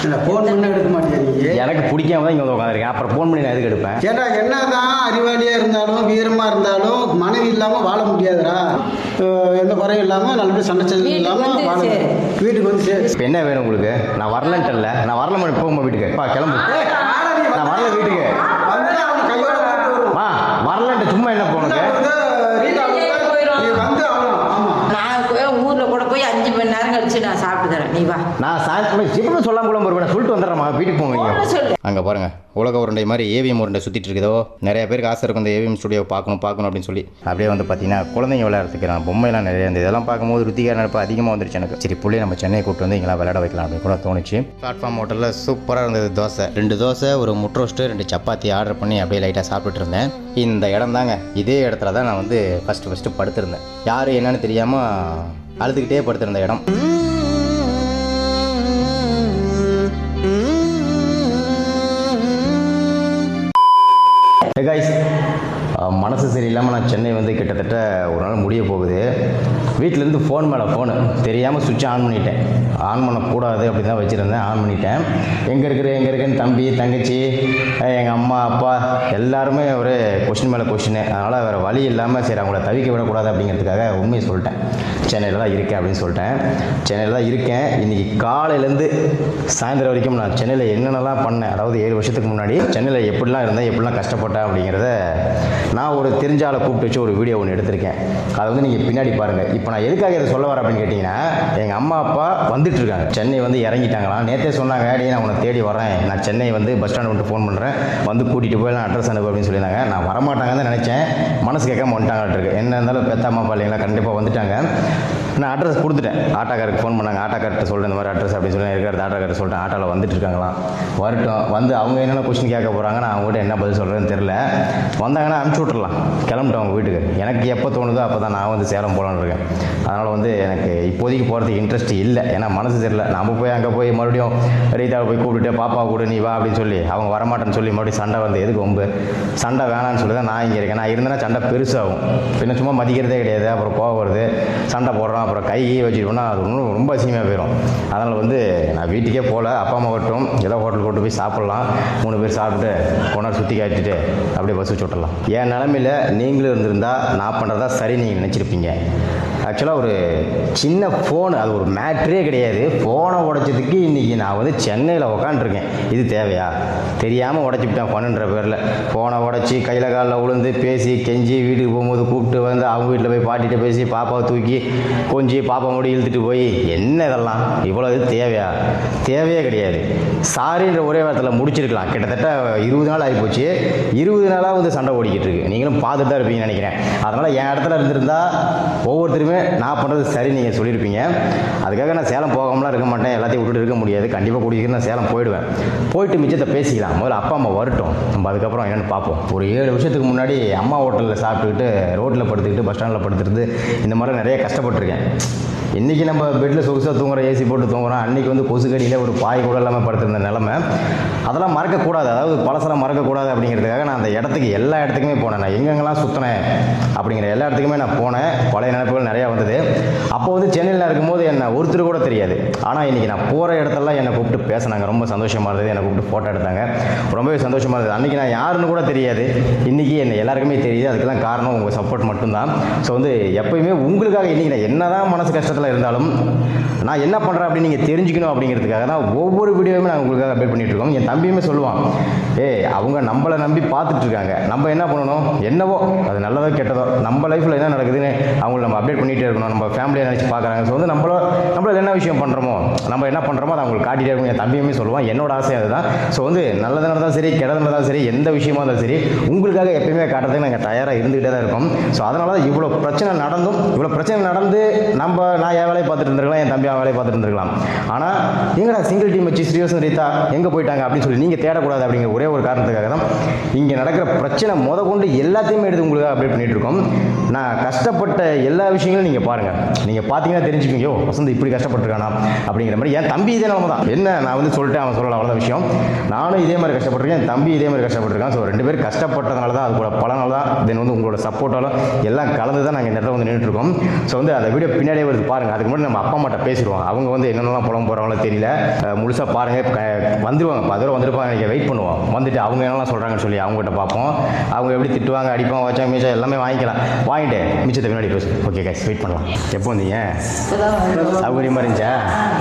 இல்லை ஃபோன் பண்ண எடுக்க மாட்டியா நீ எனக்கு பிடிக்காம தான் இங்கே வந்து உட்காந்துருக்கேன் அப்புறம் ஃபோன் பண்ணி நான் எதுக்கு எடுப்பேன் ஏடா என்னதான் அறிவாளியாக இருந்தாலும் வீரமாக இருந்தாலும் மனைவி இல்லாமல் வாழ முடியாதுடா அஹ் எந்த குறையும் இல்லாமல் நல்லபடியாக சண்டை சச்சரவு வீட்டுக்கு இல்லாமல் வந்து வாழ சேரு. வீட்டுக்கு வந்து சேரு இப்போ என்ன வேணும் உங்களுக்கு நான் வரலன்ட்டு இல்லை நான் வரல மணி போகும்போது வீட்டுக்கு பா கிளம்பு நான் வரல வீட்டுக்கு வந்து அவனை கையோட கூப்பிட்டு வருவான். மா வரலன்ட்டு சும்மா என்ன போனது வந்து ரீட்டா ஏன் போயிரும்? நீ வந்து ஆகணும் ஆமாம் நான் போய் ஊர்ல கூட போய் அஞ்சு மணி நேரம் கழிச்சு நான் சாப்பிட்டு தரேன் நீ வா நான் சாயந்தரம் எப்பவுமே சொல்லாம கூட வருவேன் நான் சொல்லிட்டு வந்துடுறேம்மா வீட்டுக்கு போங்க போன சொல்லு அங்கே பாருங்க உலக உருண்டை மாதிரி ஏவிஎம் உருண்டை சுற்றிட்டு இருக்குதோ நிறைய பேருக்கு ஆசை இருக்கும் இந்த ஏவிஎம் ஸ்டுடியோ பார்க்கணும் பார்க்கணும் அப்படின்னு சொல்லி அப்படியே வந்து பார்த்தீங்கன்னா குழந்தைங்க விளையாடுறதுக்கு நான் பொம்மைலாம் நிறைய இருந்தது இதெல்லாம் பார்க்கும்போது ருத்திகா நினைப்பு அதிகமாக வந்துருச்சு எனக்கு சரி புள்ளி நம்ம சென்னை கூப்பிட்டு வந்து இங்கெல்லாம் விளையாட வைக்கலாம் அப்படின்னு கூட தோணுச்சு பிளாட்ஃபார்ம் ஹோட்டலில் சூப்பராக இருந்தது தோசை ரெண்டு தோசை ஒரு முட்டை ரோஸ்ட்டு ரெண்டு சப்பாத்தி ஆர்டர் பண்ணி அப்படியே லைட்டாக சாப்பிட்டுட்டு இருந்தேன் இந்த இடம் தாங்க இதே இடத்துல தான் நான் வந்து ஃபஸ்ட்டு ஃபஸ்ட்டு படுத்திருந்தேன் யார் என்னன்னு தெரியாமல் அழுதுகிட்டே படுத்திருந்த இடம் கைஸ் மனசு சரியில்லாமல் நான் சென்னை வந்து கிட்டத்தட்ட ஒரு நாள் முடிய போகுது வீட்டிலேருந்து ஃபோன் மேலே ஃபோனு தெரியாமல் சுவிட்ச் ஆன் பண்ணிட்டேன் ஆன் பண்ணக்கூடாது அப்படி தான் வச்சுருந்தேன் ஆன் பண்ணிட்டேன் எங்கே இருக்கிற எங்கே இருக்கேன்னு தம்பி தங்கச்சி எங்கள் அம்மா அப்பா எல்லாருமே ஒரு கொஷின் மேலே கொஷின் அதனால் வேறு வழி இல்லாமல் சரி அவங்கள தவிக்க விடக்கூடாது அப்படிங்கிறதுக்காக உண்மையை சொல்லிட்டேன் சென்னையில் தான் இருக்கேன் அப்படின்னு சொல்லிட்டேன் சென்னையில் தான் இருக்கேன் இன்றைக்கி காலையிலேருந்து சாயந்தரம் வரைக்கும் நான் சென்னையில் என்னென்னலாம் பண்ணேன் அதாவது ஏழு வருஷத்துக்கு முன்னாடி சென்னையில் எப்படிலாம் இருந்தேன் எப்படிலாம் கஷ்டப்பட்டேன் அப்படிங்கிறத நான் ஒரு தெரிஞ்ச ஆளை கூப்பிட்டு வச்சு ஒரு வீடியோ ஒன்று எடுத்திருக்கேன் அதை வந்து நீங்கள் பின்னாடி பாருங்கள் இப்போ நான் எதுக்காக இதை சொல்ல வரேன் அப்படின்னு கேட்டிங்கன்னா எங்கள் அம்மா அப்பா வந்துட்டு இருக்காங்க சென்னை வந்து இறங்கிட்டாங்களாம் நேற்றே சொன்னாங்க டேய் நான் உன்னை தேடி வரேன் நான் சென்னை வந்து பஸ் ஸ்டாண்ட் வந்துட்டு ஃபோன் பண்ணுறேன் வந்து கூட்டிகிட்டு போய் நான் அட்ரஸ் அனுப்பு அப்படின்னு சொல்லியிருந்தாங்க நான் வரமாட்டாங்கன்னு தான் நினச்சேன் மனசு கேட்காம வந்துட்டாங்கட்டு இருக்கு என்ன இருந்தாலும் பெத்த அம்மா அப்பா இல்லைங்களா கண்டிப்பாக வந்துட்டாங்க நான் அட்ரஸ் கொடுத்துட்டேன் ஆட்டோக்காருக்கு ஃபோன் பண்ணாங்க ஆட்டோக்கார்ட்ட சொல்கிறேன் இந்த மாதிரி அட்ரஸ் அப்படின்னு சொல்லி இருக்கிற ஆட்டோக்கார்ட்ட சொல்லிட்டேன் ஆட்டோவில் வந்துட்டு இருக்காங்களாம் வரட்டும் வந்து அவங்க என்னென்ன கொஸ்டின் கேட்க போகிறாங்க நான் அவங்ககிட்ட என்ன பதில் சொல்கிறேன்னு தெரில வந்தாங்கன்னா அனுப்பிச்சி விட்றலாம் கிளம்பிட்டோம் அவங்க வீட்டுக்கு எனக்கு எப்போ தோணுதோ அப்போ தான் நான் வந்து சேலம் போகலான்னு இருக்கேன் அதனால் வந்து எனக்கு இப்போதைக்கு போகிறதுக்கு இன்ட்ரெஸ்ட் இல்லை ஏன்னா மனசு தெரியல நம்ம போய் அங்கே போய் மறுபடியும் ரீதாவை போய் கூப்பிட்டுட்டு பாப்பா கூட நீ வா அப்படின்னு சொல்லி அவங்க வரமாட்டேன்னு சொல்லி மறுபடியும் சண்டை வந்து எதுக்கு ரொம்ப சண்டை வேணான்னு சொல்லி தான் நான் இங்கே இருக்கேன் நான் இருந்தேன்னா சண்டை பெருசாகும் பின்ன சும்மா மதிக்கிறதே கிடையாது அப்புறம் கோவம் வருது சண்டை போடுறோம் அப்புறம் கை கை வச்சுட்டோம்னா அது இன்னும் ரொம்ப அசிங்கமாக போயிடும் அதனால் வந்து நான் வீட்டுக்கே போகல அப்பா அம்மா வரட்டும் ஏதோ ஹோட்டல் கொண்டு போய் சாப்பிட்லாம் மூணு பேர் சாப்பிட்டுட்டு கொண்டாடு சுற்றி காட்டிட்டு அப்படியே பஸ் வச்சு விட்டுறலாம் என் நிலமையில நீங்களும் இருந்திருந்தா நான் பண்ணுறதா சரி நீங்கள் நினச்சிருப்பீங்க ஆக்சுவலாக ஒரு சின்ன ஃபோன் அது ஒரு மேட்ரே கிடையாது ஃபோனை உடைச்சதுக்கு இன்றைக்கி நான் வந்து சென்னையில் உக்காண்ட்ருக்கேன் இது தேவையா தெரியாமல் உடச்சிவிட்டேன் ஃபோனுன்ற பேரில் ஃபோனை உடச்சி கையில் காலில் விழுந்து பேசி கெஞ்சி வீட்டுக்கு போகும்போது கூப்பிட்டு வந்து அவங்க வீட்டில் போய் பாட்டிகிட்ட பேசி பாப்பாவை தூக்கி கொஞ்சி பாப்பா முடி இழுத்துட்டு போய் என்ன இதெல்லாம் இவ்வளோ இது தேவையா தேவையே கிடையாது சாரின்ற ஒரே வாரத்தில் முடிச்சிருக்கலாம் கிட்டத்தட்ட இருபது நாள் ஆகிப்போச்சு இருபது நாளாக வந்து சண்டை ஓடிக்கிட்டு இருக்கு நீங்களும் பார்த்துட்டு தான் இருப்பீங்கன்னு நினைக்கிறேன் அதனால் என் இடத்துல இருந்திருந்தா ஒவ்வொருத்தருமே நான் பண்ணுறது சரி நீங்கள் சொல்லியிருப்பீங்க அதுக்காக நான் சேலம் போகாமலாம் இருக்க மாட்டேன் எல்லாத்தையும் விட்டுட்டு இருக்க முடியாது கண்டிப்பாக கூடிய நான் சேலம் போயிடுவேன் போயிட்டு மிச்சத்தை பேசிக்கலாம் முதல்ல அப்பா அம்மா வரட்டும் நம்ம அதுக்கப்புறம் என்னென்னு பார்ப்போம் ஒரு ஏழு வருஷத்துக்கு முன்னாடி அம்மா ஹோட்டலில் சாப்பிட்டுக்கிட்டு ரோட்டில் படுத்துக்கிட்டு பஸ் ஸ்டாண்டில் படுத்துருந்து இந்த மாதிரி நிறைய கஷ்டப்பட்டிருக்கேன் இன்றைக்கி நம்ம பெட்டில் சொகுசாக தூங்குறோம் ஏசி போட்டு தூங்குறோம் அன்றைக்கி வந்து கொசுக்கடியில் ஒரு பாய் கூட இல்லாமல் படுத்திருந்த நிலமை அதெல்லாம் மறக்கக்கூடாது அதாவது பழசெல்லாம் மறக்கக்கூடாது அப்படிங்கிறதுக்காக நான் அந்த இடத்துக்கு எல்லா இடத்துக்குமே போனேன் நான் எங்கெங்கெல்லாம் சுற்றினேன் அப்படிங்கிற எல்லா இடத்துக்குமே நான் போனேன் பழைய நினைப்புகள் நிறையா வந்தது அப்போ வந்து சென்னையில் இருக்கும்போது என்ன ஒருத்தர் கூட தெரியாது ஆனால் இன்றைக்கி நான் போகிற இடத்தெல்லாம் என்னை கூப்பிட்டு பேசினாங்க ரொம்ப சந்தோஷமாக இருந்தது என்னை கூப்பிட்டு ஃபோட்டோ எடுத்தாங்க ரொம்பவே சந்தோஷமாக இருந்தது அன்றைக்கி நான் யாருன்னு கூட தெரியாது இன்றைக்கி என்ன எல்லாருக்குமே தெரியுது அதுக்கெல்லாம் காரணம் உங்கள் சப்போர்ட் மட்டும்தான் ஸோ வந்து எப்பயுமே உங்களுக்காக இன்றைக்கி நான் என்ன தான் மனசு கஷ்டத்தில் இருந்தாலும் நான் என்ன பண்ணுறேன் அப்படின்னு நீங்கள் தெரிஞ்சுக்கணும் அப்படிங்கிறதுக்காக தான் ஒவ்வொரு வீடியோவுமே நான் உங்களுக்காக அப்டேட் பண்ணிட்டு இருக்கோம் என் தம்பியுமே சொல்லுவான் ஏய் அவங்க நம்மளை நம்பி பார்த்துட்டு இருக்காங்க நம்ம என்ன பண்ணணும் என்னவோ அது நல்லதோ கெட்டதோ நம்ம லைஃப்பில் என்ன நடக்குதுன்னு அவங்களை நம்ம அப்டேட் பண்ணிகிட்டே இருக்கணும் நம்ம ஃபேமிலியை நினச்சி பார்க்குறாங்க ஸோ வந்து நம்மளோ நம்மள என்ன விஷயம் பண்ணுறோமோ நம்ம என்ன பண்ணுறோமோ அதை அவங்களுக்கு காட்டிகிட்டே இருக்கும் என் தம்பியுமே சொல்லுவான் என்னோட ஆசை அதுதான் ஸோ வந்து நல்லது நடந்தாலும் சரி கெட்டது நடந்தாலும் சரி எந்த விஷயமா இருந்தாலும் சரி உங்களுக்காக எப்பயுமே காட்டுறதுக்கு நாங்கள் தயாராக இருந்துகிட்டே தான் இருக்கோம் ஸோ அதனால தான் இவ்வளோ பிரச்சனை நடந்தும் இவ்வளோ பிரச்சனை நடந்து நம்ம நான் என் வேலையை பார்த்துட்டு இருந்திருக்கலாம் என் தம்பி அவன் வேலையை பார்த்துட்டு இருந்திருக்கலாம் ஆனால் எங்கடா சிங்கிள் டீம் வச்சு ஸ்ரீவசன் ரீதா எங்கே போயிட்டாங்க அப்படின்னு சொல்லி நீங்கள் தேடக்கூடாது அப்படிங்கிற ஒரே ஒரு காரணத்துக்காக தான் இங்கே நடக்கிற பிரச்சனை முத கொண்டு எல்லாத்தையுமே எடுத்து உங்களுக்காக அப்டேட் பண்ணிட்டு இருக்கோம் நான் கஷ்டப்பட்ட எல்லா விஷயங்களும் நீங்களும் நீங்கள் பாருங்கள் நீங்கள் பார்த்தீங்கன்னா தெரிஞ்சுப்பீங்க யோ வசந்த் இப்படி கஷ்டப்பட்டுருக்கானா அப்படிங்கிற மாதிரி என் தம்பி இதே நிலமை தான் என்ன நான் வந்து சொல்லிட்டேன் அவன் சொல்லல அவ்வளோதான் விஷயம் நானும் இதே மாதிரி கஷ்டப்பட்டிருக்கேன் என் தம்பி இதே மாதிரி கஷ்டப்பட்டிருக்கான் ஸோ ரெண்டு பேரும் கஷ்டப்பட்டதுனால தான் அது கூட பலனால தான் தென் வந்து உங்களோட சப்போர்ட்டாலும் எல்லாம் கலந்து தான் நாங்கள் இந்த இடத்துல வந்து நின்றுட்டு இருக்கோம் ஸோ வந்து அந்த வீடியோ பின்னாடியே வருது பாருங்கள் அதுக்கு முன்னாடி நம்ம அப்பா அம்மாட்ட பேசிடுவோம் அவங்க வந்து என்னென்னலாம் புலம் போகிறாங்களோ தெரியல முழுசாக பாருங்கள் வந்துருவாங்க பதற வந்திருப்பாங்க நீங்கள் வெயிட் பண்ணுவோம் வந்துட்டு அவங்க என்னெல்லாம் சொல்கிறாங்கன்னு சொல்லி அவங்ககிட்ட பார்ப்போம் அவங்க எப்படி திட்டுவாங்க அடிப்பாங்க வச்சாங்க மிச்சம் எல்லாமே வாங்கிக்கலாம் வாங்கிட்டு மிச்சத்தை பின்னாடி பேசு ஓகே கைஸ் வெயிட் பண்ணலாம் எப்போ வந்தீங்க இப்பதான் வந்தோம். சௌகரியமாக இருந்துச்சா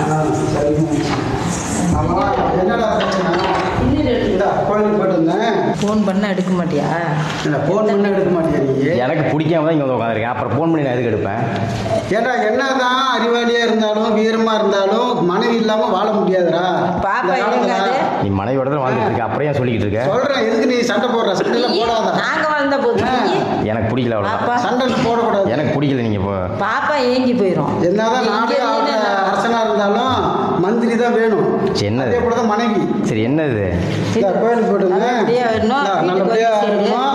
ஆமா என்னடா பிரச்சனை இந்தா, கோயிலுக்கு போயிட்டு வந்தேன் ஃபோன் பண்ண எடுக்க மாட்டியா என்ன ஃபோன் பண்ண எடுக்க மாட்டியா நீ எனக்கு பிடிக்காம தான் இங்கே வந்து உட்காந்துருக்கேன் அப்புறம் ஃபோன் பண்ணி நான் எதுக்கு எடுப்பேன் ஏண்டா என்னதான் அறிவாளியா இருந்தாலும் வீரமா இருந்தாலும் மனைவி இல்லாம வாழ முடியாதுடா பாப்பா இந்த காலத்துல எங்காது நீ மனைவியோட தான் வாழ்ந்துட்டு இருக்க அப்புறம் ஏன் சொல்லிக்கிட்டு இருக்க சொல்றேன் எதுக்கு நீ சண்டை போடுற சண்டையில போடாத நாங்க வந்த போது நீ எனக்கு பிடிக்கல அவ்வளோ பாப்பா சண்டை போடக்கூடாது எனக்கு பிடிக்கல நீங்கள் இப்போ பாப்பா ஏங்கி போயிரும் என்னதான் நாடு இங்க ஆளுற இருந்து நான் அரசனா இருந்தாலும் மந்திரி தான் வேணும் சரி, என்னது? அதே போல தான் மனைவி சரி என்ன இது இந்த கோயிலுக்கு போயிட்டு வந்தேன். நல்லபடியா வரணும், இந்தா, வீட்டுக்கு நல்லபடியா வந்து சேரு. இருக்கணும்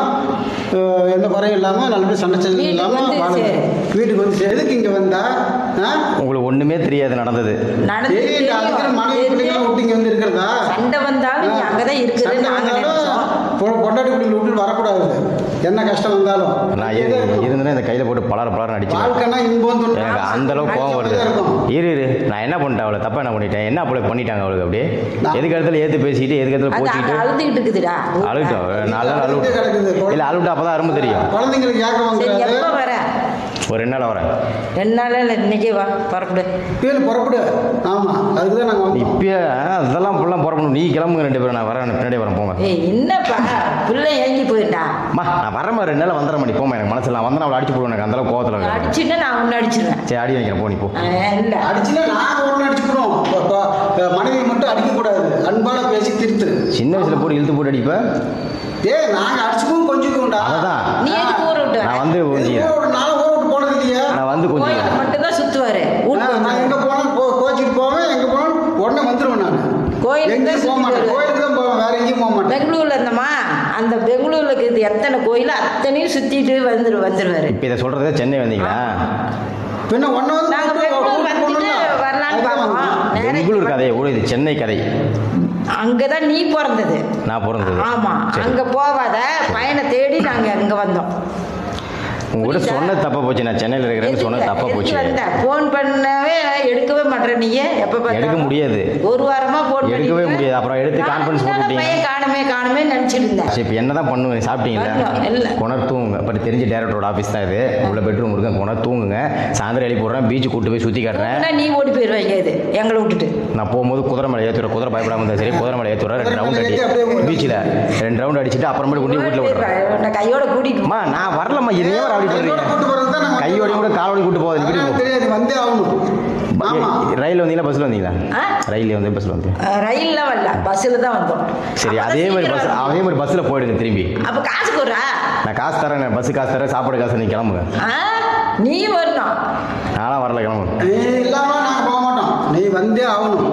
அஹ் எந்த குறையும் இல்லாம நல்லபடியா சண்டை சச்சரவு வீட்டுக்கு இல்லாம வந்து வாழணும். சேரு. வீட்டுக்கு வந்து சேரு. எதுக்கு இங்க வந்தா ஆ? உங்களுக்கு ஒன்றுமே தெரியாது நடந்தது நடந்து தெரியும்டா, அதுக்கு மனைவி பிள்ளைங்களை விட்டு இங்க வந்து இருக்கிறதா சண்டை வந்தாலும் நீ அங்கதான் இருக்குது சண்டை நாங்க வந்தாலும் நினைச்சோம் பொ- பொண்டாட்டி பிள்ளைங்களை விட்டு வரக்கூடாது என்ன கஷ்டம் வந்தாலும் நான் இரு இருந்தேன்னா இந்த கையில் போட்டு பலர பலர் அடிச்சு வாழ்க்கைன்னா இன்பம் துன்பம். எனக்கு அந்த அளவுக்கு கோவம் வருது அடிச்ச மாதிரி தான் இருக்கும். இரு இரு நான் என்ன பண்ணிட்டேன் அவளை தப்பா என்ன பண்ணிட்டேன் என்ன அப்படி பண்ணிட்டாங்க அவளுக்கு அப்படியே நான்- எதுக்கு இடத்துல ஏத்து பேசிட்டு எதுக்கு இடத்துல அது அங்க போச்சுக்கிட்டு அழுதுகிட்டு இருக்குதுடா அழுட்டோம் நல்லா அழுதுகிட்டே கிடக்குது. அழுவிட்டோம் இல்லை அழுவிட்டா அப்போ தான் அரும்பு தெரியும் குழந்தைங்களுக்கு ஏக்கம் சரி வந்துடாது எப்ப வர ஒரு ரெண்டு நாள் வரேன் ரெண்டு நாள் இல்லை இன்னைக்கே வா புறப்படு கீழே புறப்படு ஆமா அதுக்கு தான் நாங்கள் வந்தோம் இப்பயே அதெல்லாம் ஃபுல்லாக புறப்படணும் நீ கிளம்புங்க ரெண்டு பேரும் நான் வரேன் பின்னாடி வரேன் போங்க ஏய் என்னப்பா பிள்ளை ஏங்கி போயிட்டா அம்மா நான் வரேன் ரெண்டு நாள் வந்துட மாட்டேன் போமா எனக்கு மனசில் நான் வந்தேன் அவளை அடிச்சு போடுவேன் எனக்கு அந்தளவுக்கு கோவத்தில் இருக்கேன் அடிச்சுன்னா நான் உன்னை அடிச்சிருவேன் சரி அடி வைக்கிறேன் போ நீ போ இல்லை அடிச்சுன்னா நாங்கள் ஒன்று அடிச்சுக்கிறோம் இப்போ- இப்போ, அஹ், மனைவி மட்டும் அடிக்கக்கூடாது அன்பால பேசி திருத்து சின்ன வயசில் போட்டு இழுத்து போட்டு அடிப்பேன் ஏய் நாங்கள் அடிச்சுக்கும் கொஞ்சிக்குவோம்டா அதுதான் நீ எதுக்கு ஊற விட்டு வர? நான் வந்து கொஞ்சம் ஒரு நாள் ஊரை விட்டு போனது இல்லையா நான் வந்து கொஞ்சம் கோயிலுக்கு மட்டும்தான் சுத்துவாரு நான் நான் எங்கே போனாலும் கோ கோச்சிட்டு போவேன் எங்கே போனாலும் உடனே வந்துடுவேன் நான் கோயிலுக்கு எங்கேயும் தான் போக மாட்டேன் சுத்திட்டு கோயிலுக்கு தான் போவேன் வேற எங்கேயும் போக மாட்டேன் பெங்களூர்ல இருந்தோமா அந்த பெங்களூர்ல இருக்குது எத்தனை கோயில் அத்தனையும் சுத்திட்டு வந்துரு வந்துருவாரு இப்போ இதை சொல்கிறதே சென்னை வந்தீங்களா பின்ன ஒன்றை வந்து நாங்க கூப்பிட்டு பெங்களூர் கூப்பிட்டு வந்துட்டு போகணும்ல. வரலான்னு அதுதான் பார்த்தோம் வந்தோம். நேரா பெங்களூர் கதை ஓ இது சென்னை கதை அங்கதான் நீ பிறந்தது நான் பிறந்தது ஆமா சரி. அங்க போவாத பையனை தேடி நாங்க அங்க வந்தோம் உங்ககிட்ட புரியுதா? சொன்னது தப்பா போச்சு நான் சென்னையில் இருக்கிறேன்னு சொன்னது தப்பா போச்சு ஃபோன் பண்ணவே எடுக்கவே மாட்டேற நீங்க எப்ப பார்த்தாலும். எடுக்க முடியாது ஒரு வாரமா போன் எடுக்கவே முடியாது. அப்புறம் எடுத்து conference போட்டு விட்டீங்க. பையன் காணுமே காணுமே நினைச்சிட்டு இருந்தேன் சரி இப்போ என்ன தான் பண்ணுவேன் சாப்பிட்டீங்களா வரணும், இல்ல. குணர் தூங்குங்க பட் தெரிஞ்ச டேரக்டரோட ஆஃபீஸ் தான் இது உள்ள பெட்ரூம் இருக்கு குணர் தூங்குங்க சாயந்தரம் எழுப்பி போடுறேன் பீச்சு கூட்டு போய் சுற்றி காட்டுறேன் ஆனா நீ ஓடி போயிருவாங்க இது எங்களை விட்டுட்டு நான் போகும்போது குதிரை மலை ஏற்றுற குதிரை பயப்படாம இருந்தா சரி குதிரை மலை ஏற்றுறேன் ரெண்டு ரவுண்ட் அடி குதிரை மலை ஏத்தி அப்படியே பீச்சில் ரெண்டு ரவுண்ட் அடிச்சுட்டு அப்புறமேட்டு கொண்டு போய் வீட்டில் விட்டுறேன் உன்னை கையோட கூட்டிட்டு போ. அம்மா நான் வரலம்மா இதையே வர அப்படி கையோட பண்ணுறீங்க கூட்டு போறது தான் நாங்க கையோட கூட காலோடி கூட்டு போகாது அதெல்லாம் வீட்டுக்கு தெரியாது வந்தே ஆகணும் ஆமா ரயில் வந்தீங்களா பஸ்ஸில் வந்தீங்களா ஆ? ரயில் வந்து பஸ்ஸில் வந்தீங்க அஹ், ரயில்ல வரல பஸ்ஸில் தான் வந்தோம் சரி அப்பதான் அதே மாதிரி சீக்கிரம் பஸ் வரணும். அதே மாதிரி பஸ்ஸில் போயிடுங்க திரும்பி அப்ப காசு கொடுறா நான் காசு தரேன் நான் பஸ்ஸு காசு தரேன் சாப்பாடு காசு நீ கிளம்புங்க ஆ? நீ வரணும் நான்லாம் வரல கிளம்புங்க நீ இல்லாம நாங்க போக மாட்டோம் நீ வந்தே ஆகணும்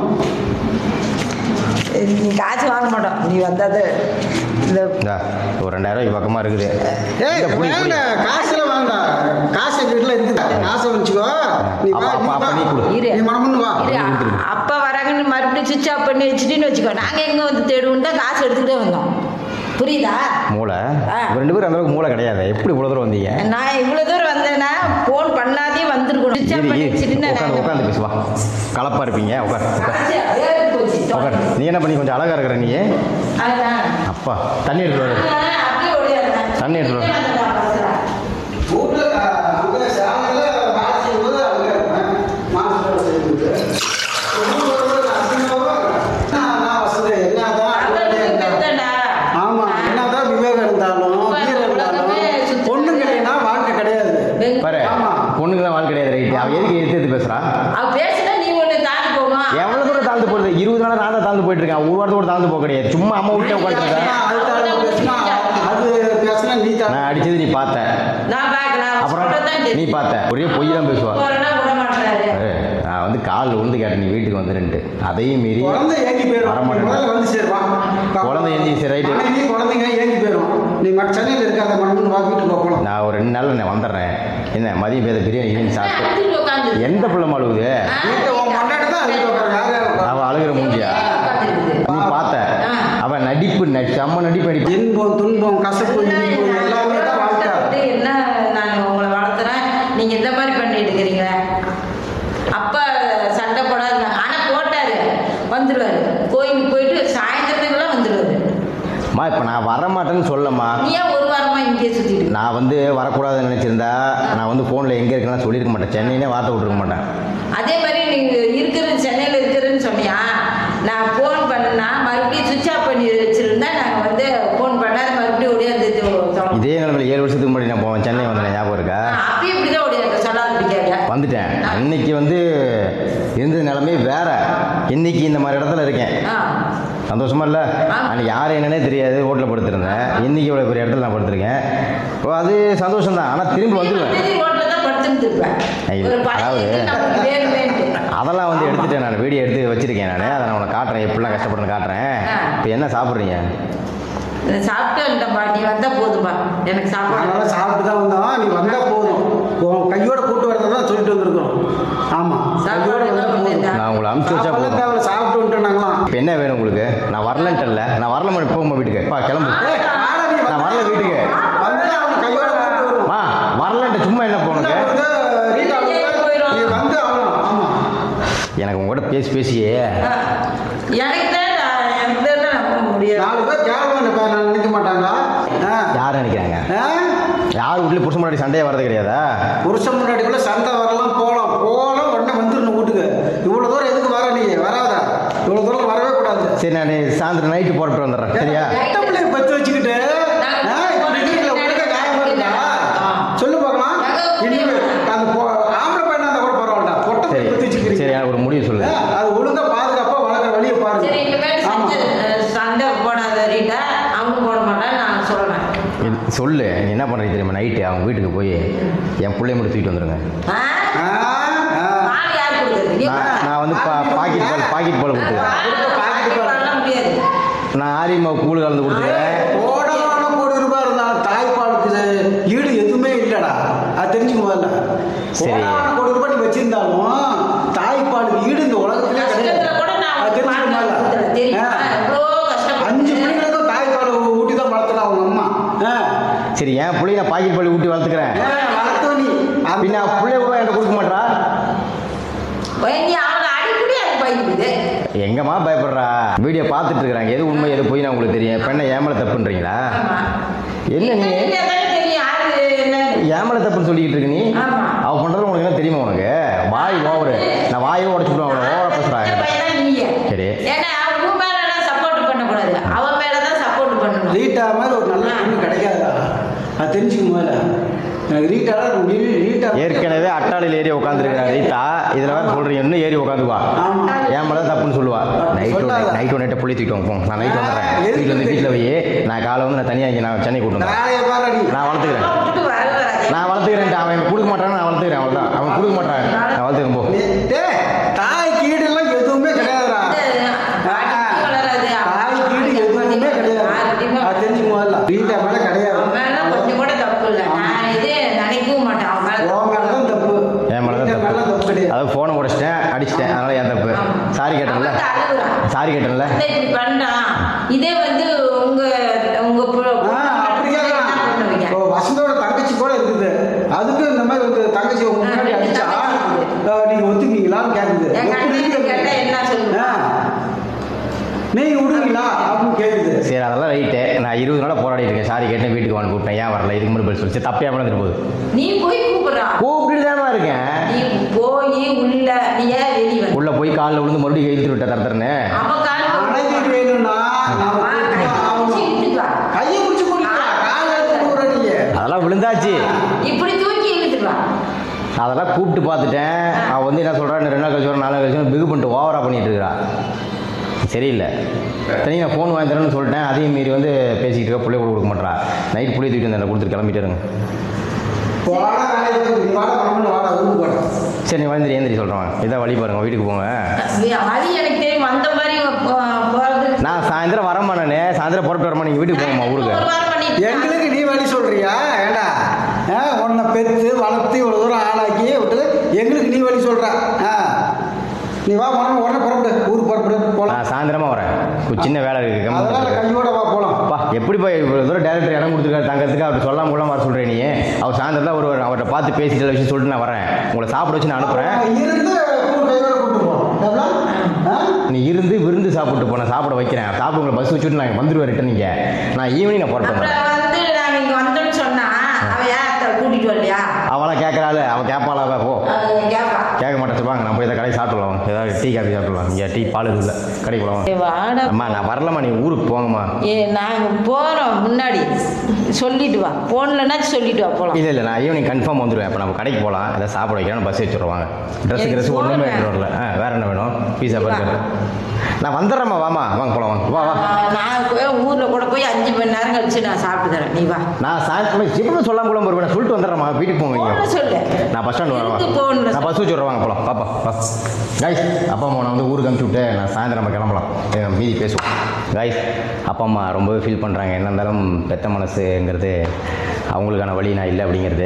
நீ காசு வாங்க மாட்டோம் நீ வந்தது இந்த இந்தா ஒரு ரெண்டாயிரம் ரூபாய்க்கு பக்கமாக இருக்குது ஏய் இந்த புடி, புடி. வேண்டாம் காசுல வேண்டாம் காசு எங்க வீட்டுல இருக்குது காசை வச்சுக்கோ நீ வா அப்ப- அப்ப- அப்ப நீ நீ கொடு. வா. இரு. நீ மனமுன்னு வா இரு, அப்பா வராங்கன்னு மறுபடியும் சுவிட்ச் ஆஃப் பண்ணி வச்சுட்டுன்னு வச்சுக்கோ நாங்க எங்க வந்து தேடுவோம் தான் காசு எடுத்துக்கிட்டே வந்தோம் புரியுதா மூளை ஆ. இவங்க ரெண்டு பேரும் அந்த அளவுக்கு மூளை கிடையாது எப்படி இவ்வளோ தூரம் வந்தீங்க நான் இவ்வளவு தூரம் வந்தேன்னா போன் பண்ணாதே வந்திருக்கணும் சுவிட்ச் ஆஃப் இரு, பண்ணி இரு. வச்சுட்டு நான் உட்காந்து உட்காந்து பேசுவா கலப்பா இருப்பீங்க உட்கார் உட்கார் காசு அதே போச்சு உட்கார் நீ என்ன பண்ணி கொஞ்சம் அழகா இருக்கிற நீ அதான் அப்பா தண்ணி எடுத்து வர நான் அப்படியே ஓடியாருந்தேன். தண்ணி எடுத்து வா. நான் பஸ்ல. வீட்டுல அங்க சாலையில வேலை செய்யும்போது அங்க இருப்பேன் மாசத்துல செய்யும்போது ஊர்ல வரும்போது நான் அசிங்கமாவா இருக்கேன். நான் நான் வசதி என்னதான் அறிவாளியா இருந்தாலும் பெத்தடா. ஆமா என்னதான் விவேகம் இருந்தாலும் வீரம் இருந்தாலும் பொண்ணு கிடையாது வாழ்க்கை கிடையாது பாரு ஆமா. பொண்ணுங்க தான் வாழ்க்கை கிடையாது ரைட்டு அவன் எதுக்கு எடுத்து எடுத்து பேசுறா அவ பேசுனா நீ ஒண்ணு தாண்டி போகணும் எவ்வளவு தூரம் தாழ்ந்து போகுது இருபது நாளா நான் தான் தாழ்ந்து போயிட்டு இருக்கேன் ஒரு வாரத்தோட தாழ்ந்து போக கிடையாது சும்மா அம்மா விட்டு உட்காந்துருக்கேன் அது தாழ்ந்து பேசினா அது பேசினா நீ தான் நான் அடிச்சது நீ பார்த்த நான் பார்க்கலாம் அப்புறம் சொல்றதுதான் நீ தெரியும். பார்த்த ஒரே பொய் தான் பேசுவா போறேன்னா விட மாட்டாரு ஏய், நான் வந்து காலில் விழுந்து கேட்டேன் நீ வீட்டுக்கு வந்துருன்ட்டு அதையும் மீறி குழந்தை ஏங்கி போயிடும் வரமாட்டேன். முதல்ல வந்து சேருவான் குழந்தை ஏங்கி சரி, ரைட்டு. மனைவி குழந்தைங்க ஏங்கி போயிடும் நீ மட்டும் சென்னையில் இருக்காத மனமுன்னு வா வீட்டுக்கு போகலாம் நான் ஒரு ரெண்டு நாள்ல நான் வந்துடுறேன் என்ன மதியம் பேத பிரியாணி கிரியாணி சாப்பிட்டு அழுதுட்டு உட்கார்ந்து எந்த பிள்ளை அழுகுது வீட்டை உன் பொண்டாட்டி தான் வீட்டு உட்கார யார் யார் உட்கார? அவள் அழுகிற மூஞ்சியா நீ பார்த்த ஆ. அவன் நடிப்பு நடி செம்ம நடிப்பு நடிப்பு இன்பம் துன்பம் கசப்பு இனிப்பு எல்லாமே தான் வாழ்க்கை கஷ்டப்பட்டு என்ன நான் உங்களை வளர்த்துறேன் நீங்க இந்த மாதிரி பண்ணிட்டு இருக்கிறீங்க அப்பா சண்டை போடாது ஆனா போட்டாரு வந்துருவாரு கோயிலுக்கு போயிட்டு சாயந்தரத்துக்குள்ள வந்துருவாரு மா இப்போ நான் வர மாட்டேன்னு சொல்லம்மா நீ ஏன் ஒரு வாரமா இங்கே சுத்திட்டு இருக்க? நான் வந்து வரக்கூடாதுன்னு நினச்சிருந்தா நான் வந்து ஃபோனில் எங்கே இருக்கேன்னு சொல்லியிருக்க மாட்டேன் சென்னையிலே வார்த்தை விட்டுருக்க மாட்டேன் அதே மாதிரி நீங்க இருக்கிற சென்னையில இருக்கிறேன்னு சொன்னியா நான் ஃபோன் பண்ணா மறுபடியும் சுவிட்ச் ஆஃப் பண்ணி வச்சிருந்தா நாங்க வந்து ஃபோன் பண்ணாத மறுபடியும் ஓடியாந்து தொலைப்போம் இதே நிலைமையில் ஏழு வருஷத்துக்கு முன்னாடி நான் போவேன் சென்னை வந்தேன் ஞாபகம் இருக்கா அப்பயும் இப்படிதான் ஓடியாந்து சொல்லாத பிடிக்காத வந்துட்டேன் அன்னைக்கு வந்து இருந்த நிலைமை வேற இன்னைக்கு இந்த மாதிரி இடத்துல இருக்கேன் ஆ சந்தோஷமா இல்லை ஆமா. அன்னைக்கு யார் என்னன்னே தெரியாது ஹோட்டலில் படுத்திருந்தேன் இன்னைக்கு இவ்வளோ பெரிய இடத்துல நான் படுத்திருக்கேன் ஓ, அது சந்தோஷம் தான் ஆனால் திரும்பி வந்துடுவேன் ரோட்ல தான் படுத்துட்டு இருப்பேன் ஐயோ, ஒரு பழைய அதாவது- இது நமக்கு வேணுமேன்ட்டு. அதெல்லாம் வந்து எடுத்துட்டேன் நான் வீடியோ எடுத்து வச்சிருக்கேன் நான் அதை நான் உனக்கு காட்டுறேன் எப்படிலாம் கஷ்டப்படுறேன்னு காட்டுறேன் ஆ. இப்போ என்ன சாப்பிட்றீங்க இதை சாப்பிட்டு வந்துட்டேன்ப்பா நீ வந்தா போதும்பா எனக்கு சாப்பாடு அதனால சாப்பிட்டு தான் வந்தோம் நீ வந்தா போதும் உன் கையோட கூட்டு வரதை தான் சொல்லிட்டு வந்திருக்கோம் ஆமா சாப்பாடு கையோட வந்தா எல்லாம் போதும் இல்லைடா. நான் உங்களை அனுப்பிச்சி வச்சா சாப்பாடுலாம் போதும் தேவையில்ல, சாப்பிட்டு வந்துட்டோம் நாங்களாம் இப்போ என்ன வேணும் உங்களுக்கு நான் வரலன்ட்டல நான் வரல இப்போ உங்கள் வீட்டுக்கு பா கிளம்பு ஏய், வாடா நீ நான் வரல வீட்டுக்கு வந்து அவனை கையோட கூட்டு வருவோம் மா வரலன்ட்டு சும்மா என்ன போனுங்க வந்து ரீட்டா போயிரும். நீ வந்து ஆகணும் ஆமா எனக்கு உங்கள்கிட்ட பேசி பேசியே ஆ. எனக்கு தான் நான் எனக்கு தான் நான் போக முடியாது நாலு பேர் கேவலம் நினைப்பா நான் நினைக்க மாட்டாங்களா ஆ? யார் நினைக்கிறாங்க ஆ? யார் வீட்லேயும் புருஷன் முன்னாடி சண்டையே வரது கிடையாதா புருஷன் முன்னாடிக்குள்ள சண்டை வரலாம் போகலாம் போகலாம் உடனே வந்துடணும் வீட்டுக்கு இவ்வளோ தூரம் எதுக்கு வர நீ வராதா இவ்வளோ தூரம் வரவே கூடாது சரி நான் சாயந்தரம் நைட்டு போட்டு வந்துடுறேன் சரியா பொட்டை பிள்ளைய பத்து வச்சுக்கிட்டு ஆ, இப்படி வீட்டுல உனக்கு காயமா இருக்கா? சொல்லு பார்க்கலாம் இனிமே அந்த பொ- ஆம்பளை பையனா இருந்தா கூட பரவாயில்ல பொட்டை சரி பிள்ளைய பத்து சரி வச்சுக்கிறீங்க எனக்கு ஒரு முடிவு சொல்லு ஆ, அது ஒழுங்கா பாதுகாப்பா வளர்க்குற வழியை பாருங்க சரி இனிமேல் ஆமா. சண்டை அஹ், சண்டை போடாத ரீட்டா அவங்க போட மாட்டான்னு நான் சொல்றேன் இது சொல்லு நீ என்ன பண்ணுறீங்க தெரியுமா நைட்டு அவங்க வீட்டுக்கு போய் என் பிள்ளைய மட்டும் தூக்கிட்டு வந்துடுங்க ஆ? ஆ, ஆ. பால் யார் கொடுக்குறது நீ நான் நான் வந்து பா பாக்கெட் பால் பாக்கெட் பால் கொடுத்துக்கிறேன் பால் பாக்கெட் பால்லாம் முடியாது நான் ஆரியம்மா கூழ் கலந்து கொடுத்துக்கிறேன் கோடான கோடி ரூபாய் இருந்தாலும் தாய்ப்பாலுக்கு ஈடு எதுவுமே இல்லடா அது தெரிஞ்சுக்க முதல்ல சரி. கோடான கோடி ரூபாய் நீ வச்சிருந்தாலும் தாய்ப்பாலுக்கு ஈடு இந்த உலகத்திலே கிடையாது கஷ்டத்துல கூட நான் அது தெரிஞ்சுக்க பால் முதல்ல கொடுத்தேன் தெரியுமா ஆ. எவ்வளோ கஷ்டப்பட்டு அஞ்சு பிள்ளைங்களுக்கும் தாய்ப்பால் ஊட்டி தான் வளர்த்துனா அவங்க அம்மா ஆ. சரி என் பிள்ளைய நான் பாக்கெட் பால் ஊட்டி வளர்த்துக்கிறேன் ஆ, வளர்த்தவ நீ அந்த- பின்ன பிள்ளைய கூட என்கிட்ட கொடுக்க மாட்டா போய் நீ அவனை அடிக்கடி அது பயந்துக்குது எங்கம்மா பயப்படுறா வீடியோ பார்த்துட்டு இருக்கிறாங்க எது உண்மை எது போய் நான் உங்களுக்கு தெரியும் பெண்ணை ஏமலை தப்புன்றீங்களா ஆமா என்ன நீ இல்ல, தானே தெரியும் யாரு என்னன்னு. ஏமலை தப்புன்னு சொல்லிக்கிட்டு இருக்க நீ ஆமா. அவ பண்றது உனக்கு என்ன தெரியுமா உனக்கு வாய் ஓவரு நான் வாயே உடச்சுடுவேன் அவளை ஓவரா பேசுறா இந்த என்கிட்ட. பையன் தான் நீயே. சரி. ஏன்னா அவன் உன் மேலலாம் support பண்ணக்கூடாது. அவன் மேலதான் support பண்ணணும். ரீட்டா மாதிரி ஒரு நல்ல பொண்ணு கிடைக்காதா அது தெரிஞ்சுக்க முதல்ல எனக்கு ரீட்டால ரீட்டா ஏற்கனவே அட்டாளியில் ஏறி உட்காந்துருக்கிறேன் ரீதா இதில் வேற சொல்றீங்க இன்னும் ஏறி உட்காந்துவா ஆமா ஏன் மேலே தப்புன்னு சொல்லுவா நைட்டு சொல்லாத. நைட்டு நைட்டை புள்ளி தூக்கிட்டு வாங்க, போ நான் நைட்டு வந்துடுறேன் எதுக்கு வீட்டில் வந்து வீட்டில் போய் நான் காலை வந்து நான் தனியாக இங்கே நான் சென்னை கூட்டு வந்தேன் நாளைய பாரு நீ நான் வளர்த்துக்கிறேன் விட்டுட்டு வர வராது. நான் வளர்த்துக்கிறேன் அவன் எனக்கு கொடுக்க மாட்டான்னு நான் வளர்த்துக்கிறேன் அவ்வளோதான் அவன் கொடுக்க மாட்டான் நான் வளர்த்துக்கிறேன் போ நீ- டேய், தாய் கீடுலாம் எதுவுமே கிடையாதுடா இது பாட்டிக்கு வளராது. தாய் கீடு எதுவுமே கிடையாது யார்கிட்டயுமே அது தெரிஞ்சுக்க முதல்ல ரீட்டா மேல கிடையாது அவன் மேல கொஞ்சம் கூட தப்பு இல்லை. நான் இது நினைக்கவும் மாட்டேன். அவன் மேல உன் மேல தான் தப்பு என் மேலே ரீட்டா தான் மேல தப்பு தப்பு கிடையாது அதாவது ஃபோனை உடைச்சிட்டேன் அடிச்சிட்டேன் அதனால என் தப்பு ஆமா. சாரி கேட்டேன்ல அவன் வந்து அழுகுறான். சாரி கேட்டேன்ல வந்து இப்படி பண்றான். இதே வந்து உங்க உங்க புள்ள- ஆ, அப்படியே என்ன தான். பண்ணுவீங்க? இப்போ வசந்தோட தங்கச்சி கூட இருக்குது அதுக்கு இந்த மாதிரி ஒரு தங்கச்சி உங்க முன்னாடி ரெண்டு அடிச்சா தங்கச்சி ஆ, நீங்க ஒத்துப்பீங்களான்னு கேக்குது என் கண்ணு கேட்டா என்ன சொல்லுவேன்? ஆ. நீங்க விடுவீங்களா அப்படின்னு கேக்குது சரி அதெல்லாம் ரைட்டு நான் இருபது நாளாக போராடிட்டு இருக்கேன் சாரி கேட்டேன் வீட்டுக்கு வந்து கூப்பிட்டேன் ஏன் வரல இதுக்கு முன்னாடி பதில் சொல்லி சரி தப்பே வந்துட்டு போகுது நீ போய் கூப்பிடுறா கூப்பிட்டு தானே இருக்கேன் நீ போய் உள்ள நீ ஏன் வெளிய வந்த உள்ள போய் காலில் விழுந்து மறுபடியும் இழுத்து விட்ட தரத்தரன்னு அவன் கால் அணைக்கு வேணும்னா நாம கூப்பிட்டு ஆகணும். கையை பிடிச்சு கூட்டிக்கலாம் காலை எடுத்து கூப்பிடுற நீங்க அதெல்லாம் விழுந்தாச்சு இப்படி தூக்கி இழுத்துட்டு வா அதெல்லாம் கூப்பிட்டு பார்த்துட்டேன் அவள் வந்து என்ன சொல்கிறா ரெண்டு நாள் கழிச்சு வரும் நாலு நாள் கழிச்சு வரும், பிகு பண்ணிட்டு ஓவராக பண்ணிட்டு இருக்கிறா சரியில்லை தனி நான் ஃபோன் வாங்கி தரேன்னு சொல்லிட்டேன் அதையும் மீறி வந்து பேசிக்கிட்டு இருக்க பிள்ளை கூட கொடுக்க மாட்டா நைட் புள்ளி தூக்கிட்டு வந்தேன் கொடுத்துட்டு கிளம்பிட்டு இருங்க வாடா வேலைக்கு நீ வாடா பணம் வாடா ஊருக்கு வாடா சரி நீ வந்து ஏந்திரி சொல்கிறேன் இதான் வழி பாருங்க வீட்டுக்கு போங்க அது எனக்கு தெரியும் அந்த மாதிரி போ- போறது நான் சாயந்தரம் வரமா நான் சாயந்தரம் புறப்பட்டு வரமா நீங்கள் வீட்டுக்கு போங்கம்மா ஊருக்கு ஒரு வாரம் பண்ணிட்டு எங்களுக்கு நீ வழி சொல்றியா ஏண்டா ஆ, உன்னை பெற்று வளர்த்து இவ்வளோ தூரம் ஆளாக்கி விட்டு எங்களுக்கு நீ வழி சொல்கிற ஆ நீ வா உடனே உடனே புறப்படு ஊருக்கு புறப்படு போகலாம் நான் சாயந்தரமா வரேன் ஒரு சின்ன வேலை இருக்கு அதெல்லாம் கம்பெனில. கையோட வா போகலாம் அப்பா எப்படி போய் இவ்வளோ தூரம் டேரக்டர் இடம் கொடுத்துருக்காரு தங்கறதுக்கு அவர் சொல்லாம கூட வர சொல்கிறேன் நீ அவர் சாயந்தரம் தான் ஒரு அவர்கிட்ட பார்த்து பேசி சில விஷயம் சொல்லிட்டு நான் வரேன் உங்களை சாப்பிட வச்சு நான் அனுப்புகிறேன் இருந்து ஊர் கையோட கூட்டு போ எவ்வளோ? ஆ நீ இருந்து விருந்து சாப்பிட்டு போ நான் சாப்பிட வைக்கிறேன் சாப்பிட உங்களை பஸ் வச்சுட்டு நான் வந்துடுவேன் ரிட்டன் நீங்கள் நான் ஈவினிங் நான் புறப்பட்டு வரேன் அப்புறம் வந்து நாங்க இங்க வந்தோம்னு சொன்னா அவ யார்த்த கூட்டிட்டு வரலையா அவளாம் கேட்கறாள் அவள் கேட்பாளா அவ, போ அவ கேப்பா கேட்க மாட்டேன் சொல்லுவாங்க நான் போய் இந்த கடையை சாப்பிடலாம் ஏதாவது டீ காஃபி சாப்பிடலாம் இங்கே டீ பால் இல்லை கடைக்கு போகலாம் ஏய், வாடா அம்மா நான் வரலம்மா நீ ஊருக்கு போங்கம்மா ஏ நாங்க போறோம் முன்னாடி சொல்லிட்டு வா போன்லன்னா சொல்லிட்டு வா போலாம் இல்லை இல்லை நான் ஈவினிங் கன்ஃபார்ம் வந்துடுவேன் இப்போ நம்ம கடைக்கு போகலாம் ஏதாவது சாப்பிட வைக்கிறேன் பஸ் வச்சுருவாங்க ட்ரெஸ் எனக்கு ட்ரெஸ் ஒன்றுமே phone எடுத்துட்டு வரல ஆ வேறு என்ன வேணும் பீஸா பர்கர் நான் வந்துடுறேம்மா வாமா வாங்க போகலாம் வாங்க வா வா ஆ, நான் போய் ஊர்ல கூட போய் அஞ்சு மணி நேரம் கழிச்சு நான் சாப்பிட்டு தரேன் நீ வா நான் சாயந்தரம் எப்பவுமே சொல்லாம கூட வருவேன் நான் சொல்லிட்டு வந்துடுறேம்மா வீட்டுக்கு போங்க போன நீங்கள் சொல்லு நான் பஸ் ஸ்டாண்ட் எதுக்கு வரேன் போகணும்னு நான் பஸ் வச்சு விட்றேன் வாங்க போகலாம் பாப்பா பா கைஸ் அப்பா அம்மா நான் வந்து ஊருக்கு அனுப்பிச்சு விட்டு நான் சாயந்தரம் நம்ம கிளம்பலாம் ஏ, மீதி பேசுவோம் கைஸ் அப்பா அம்மா ரொம்பவே ஃபீல் பண்ணுறாங்க என்ன இருந்தாலும் பெத்த மனசுங்கிறது அவங்களுக்கான வழி நான் இல்லை அப்படிங்கிறது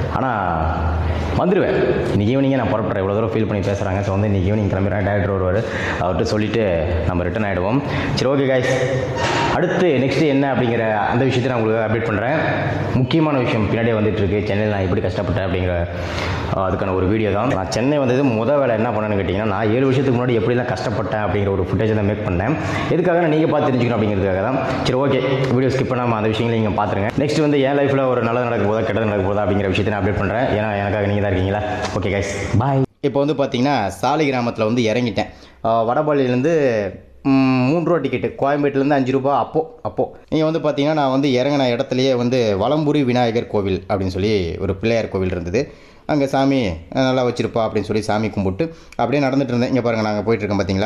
ஆனால் வந்துடுவேன் இன்னைக்கு ஈவினிங்கே நான் புறப்படுறேன் இவ்வளோ தூரம் ஃபீல் பண்ணி பேசுகிறாங்க ஸோ வந்து இன்றைக்கி ஈவினிங் கிளம்புறேன் டேரக்டர் வருவார் அவர்கிட்ட சொல்லிவிட்டு நம்ம ரிட்டன் ஆகிடுவோம் சரி ஓகே கைஸ் அடுத்து நெக்ஸ்ட்டு என்ன அப்படிங்கிற அந்த விஷயத்தை நான் உங்களுக்கு அப்டேட் பண்ணுறேன் முக்கியமான விஷயம் பின்னாடியே வந்துட்டு இருக்கு சென்னையில் நான் எப்படி கஷ்டப்பட்டேன் அப்படிங்கிற அஹ், அதுக்கான ஒரு வீடியோ தான் நான் சென்னை வந்தது முத வேலை என்ன பண்ணேன்னு கேட்டிங்கன்னா நான் ஏழு வருஷத்துக்கு முன்னாடி எப்படிலாம் கஷ்டப்பட்டேன் அப்படிங்கிற ஒரு ஃபுட்டேஜ் தான் மேக் பண்ணேன் எதுக்காக நான் நீங்கள் பார்த்து தெரிஞ்சுக்கணும் அப்படிங்கிறதுக்காக தான் சரி ஓகே வீடியோ ஸ்கிப் பண்ணாமல் அந்த விஷயங்களை நீங்கள் பார்த்துருங்க நெக்ஸ்ட் வந்து என் லைஃப்பில் ஒரு நல்லது நடக்க போதா கெட்டது நடக்க போதா அப்படிங்கிற விஷயத்தை நான் அப்டேட் பண்ணுறேன் ஏன்னா எனக்காக நீங்கள் தான் இருக்கீங்களா ஓகே கைஸ் பாய் இப்போ வந்து பார்த்தீங்கன்னா சாலை கிராமத்தில் வந்து இறங்கிட்டேன் அஹ், வடபழனிலேருந்து ம், மூணு ரூபா டிக்கெட்டு கோயம்பேட்டிலேருந்து அஞ்சு ரூபா அப்போ அப்போ நீங்கள் வந்து பார்த்தீங்கன்னா நான் வந்து இறங்கின இடத்துலையே வந்து வலம்புரி விநாயகர் கோவில் அப்படின்னு சொல்லி ஒரு பிள்ளையார் கோவில் இருந்தது அங்கே சாமி அஹ், நல்லா வச்சிருப்பா அப்படின்னு சொல்லி சாமி கும்பிட்டு அப்படியே நடந்துட்டு இருந்தேன் இங்கே பாருங்கள் நாங்கள் போயிட்டுருக்கோம் பார்த்தீங்களா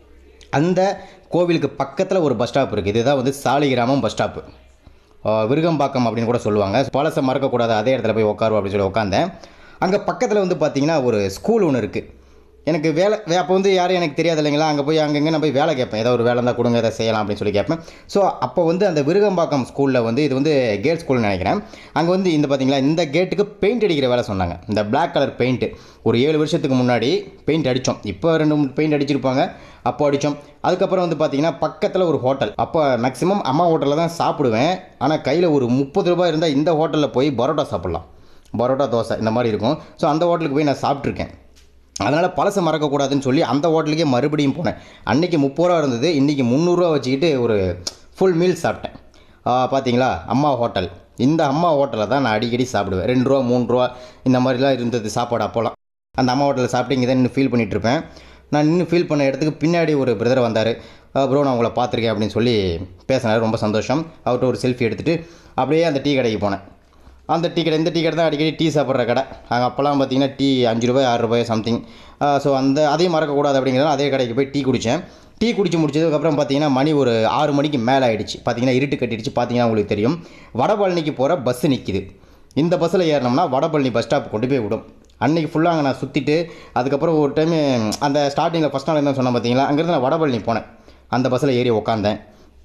அந்த கோவிலுக்கு பக்கத்தில் ஒரு பஸ் ஸ்டாப் இருக்குது இதுதான் வந்து சாலிகிராமம் பஸ் ஸ்டாப்பு விருகம்பாக்கம் அப்படின்னு கூட சொல்லுவாங்க பழசை மறக்கக்கூடாது அதே இடத்துல போய் உட்காருவோம் அப்படின்னு சொல்லி உட்காந்தேன் அங்கே பக்கத்தில் வந்து பார்த்தீங்கன்னா ஒரு ஸ்கூல் ஒன்று இருக்குது எனக்கு வேலை வே அப்போ வந்து யாரும் எனக்கு தெரியாது இல்லைங்களா அங்கே போய் அங்கங்கே நான் போய் வேலை கேட்பேன் ஏதோ ஒரு வேலை இருந்தால் கொடுங்க எதை செய்யலாம் அப்படின்னு சொல்லி கேட்பேன் ஸோ அப்போ வந்து அந்த விருகம்பாக்கம் ஸ்கூலில் வந்து இது வந்து கேர்ள்ஸ் ஸ்கூல்னு நினைக்கிறேன் அங்கே வந்து இந்த பார்த்தீங்களா இந்த கேட்டுக்கு பெயிண்ட் அடிக்கிற வேலை சொன்னாங்க இந்த Black கலர் பெயிண்ட்டு ஒரு ஏழு வருஷத்துக்கு முன்னாடி பெயிண்ட் அடித்தோம் இப்போ ரெண்டு மூணு பெயிண்ட் அடிச்சிருப்பாங்க அப்போ அடித்தோம் அதுக்கப்புறம் வந்து பார்த்தீங்கன்னா பக்கத்தில் ஒரு ஹோட்டல் அப்போ மேக்ஸிமம் அம்மா ஹோட்டலில் தான் சாப்பிடுவேன் ஆனால் கையில் ஒரு முப்பது ரூபாய் இருந்தால் இந்த ஹோட்டலில் போய் பரோட்டா சாப்பிட்லாம் பரோட்டா தோசை இந்த மாதிரி இருக்கும் ஸோ அந்த ஹோட்டலுக்கு போய் நான் சாப்பிட்ருக்கேன் அதனால் பழசை மறக்கக்கூடாதுன்னு சொல்லி அந்த ஹோட்டலுக்கே மறுபடியும் போனேன் அன்றைக்கி முப்பது ரூபா இருந்தது இன்றைக்கி முந்நூறுரூவா வச்சுக்கிட்டு ஒரு ஃபுல் மீல் சாப்பிட்டேன் ஆ, பார்த்தீங்களா அம்மா ஹோட்டல் இந்த அம்மா ஹோட்டலில் தான் நான் அடிக்கடி சாப்பிடுவேன் ரெண்டு ரூபா மூணு ரூபா இந்த மாதிரிலாம் இருந்தது சாப்பாடு அப்போலாம் அந்த அம்மா ஹோட்டலில் சாப்பிட்டு இங்கே தான் நின்று ஃபீல் பண்ணிகிட்டு இருப்பேன் நான் நின்று ஃபீல் பண்ண இடத்துக்கு பின்னாடி ஒரு பிரதர் வந்தார் ப்ரோ நான் உங்களை பார்த்துருக்கேன் அப்படின்னு சொல்லி பேசினார் ரொம்ப சந்தோஷம் அவர்கிட்ட ஒரு செல்ஃபி எடுத்துகிட்டு அப்படியே அந்த டீ கடைக்கு போனேன் அந்த டீ கடை இந்த டீ கடை தான் அடிக்கடி டீ சாப்பிட்ற கடை அங்கே அப்போல்லாம் பார்த்தீங்கன்னா டீ அஞ்சு ரூபாய் ஆறு ரூபாய் சம்திங் ஸோ அந்த அதையும் மறக்கக்கூடாது அப்படிங்கிறதால அதே கடைக்கு போய் டீ குடித்தேன் டீ குடிச்சு முடிச்சதுக்கப்புறம் பார்த்தீங்கன்னா மணி ஒரு ஆறு மணிக்கு மேலே ஆயிடுச்சு பார்த்தீங்கன்னா இருட்டு கட்டிடுச்சு பார்த்தீங்கன்னா உங்களுக்கு தெரியும் வடபழனிக்கு போகிற பஸ்ஸு நிற்கிது இந்த பஸ்ஸில் ஏறினோம்னா வடபழனி பஸ் ஸ்டாப் கொண்டு போய் விடும் அன்னைக்கு ஃபுல்லாக அங்கே நான் சுற்றிட்டு அதுக்கப்புறம் ஒரு டைம் அந்த ஸ்டார்டிங்கில் ஃபஸ்ட் நாள் என்ன சொன்னேன் பார்த்தீங்களா அங்கேருந்து நான் வடபழனி போனேன் அந்த பஸ்ஸில் ஏறி உக்காந்தேன்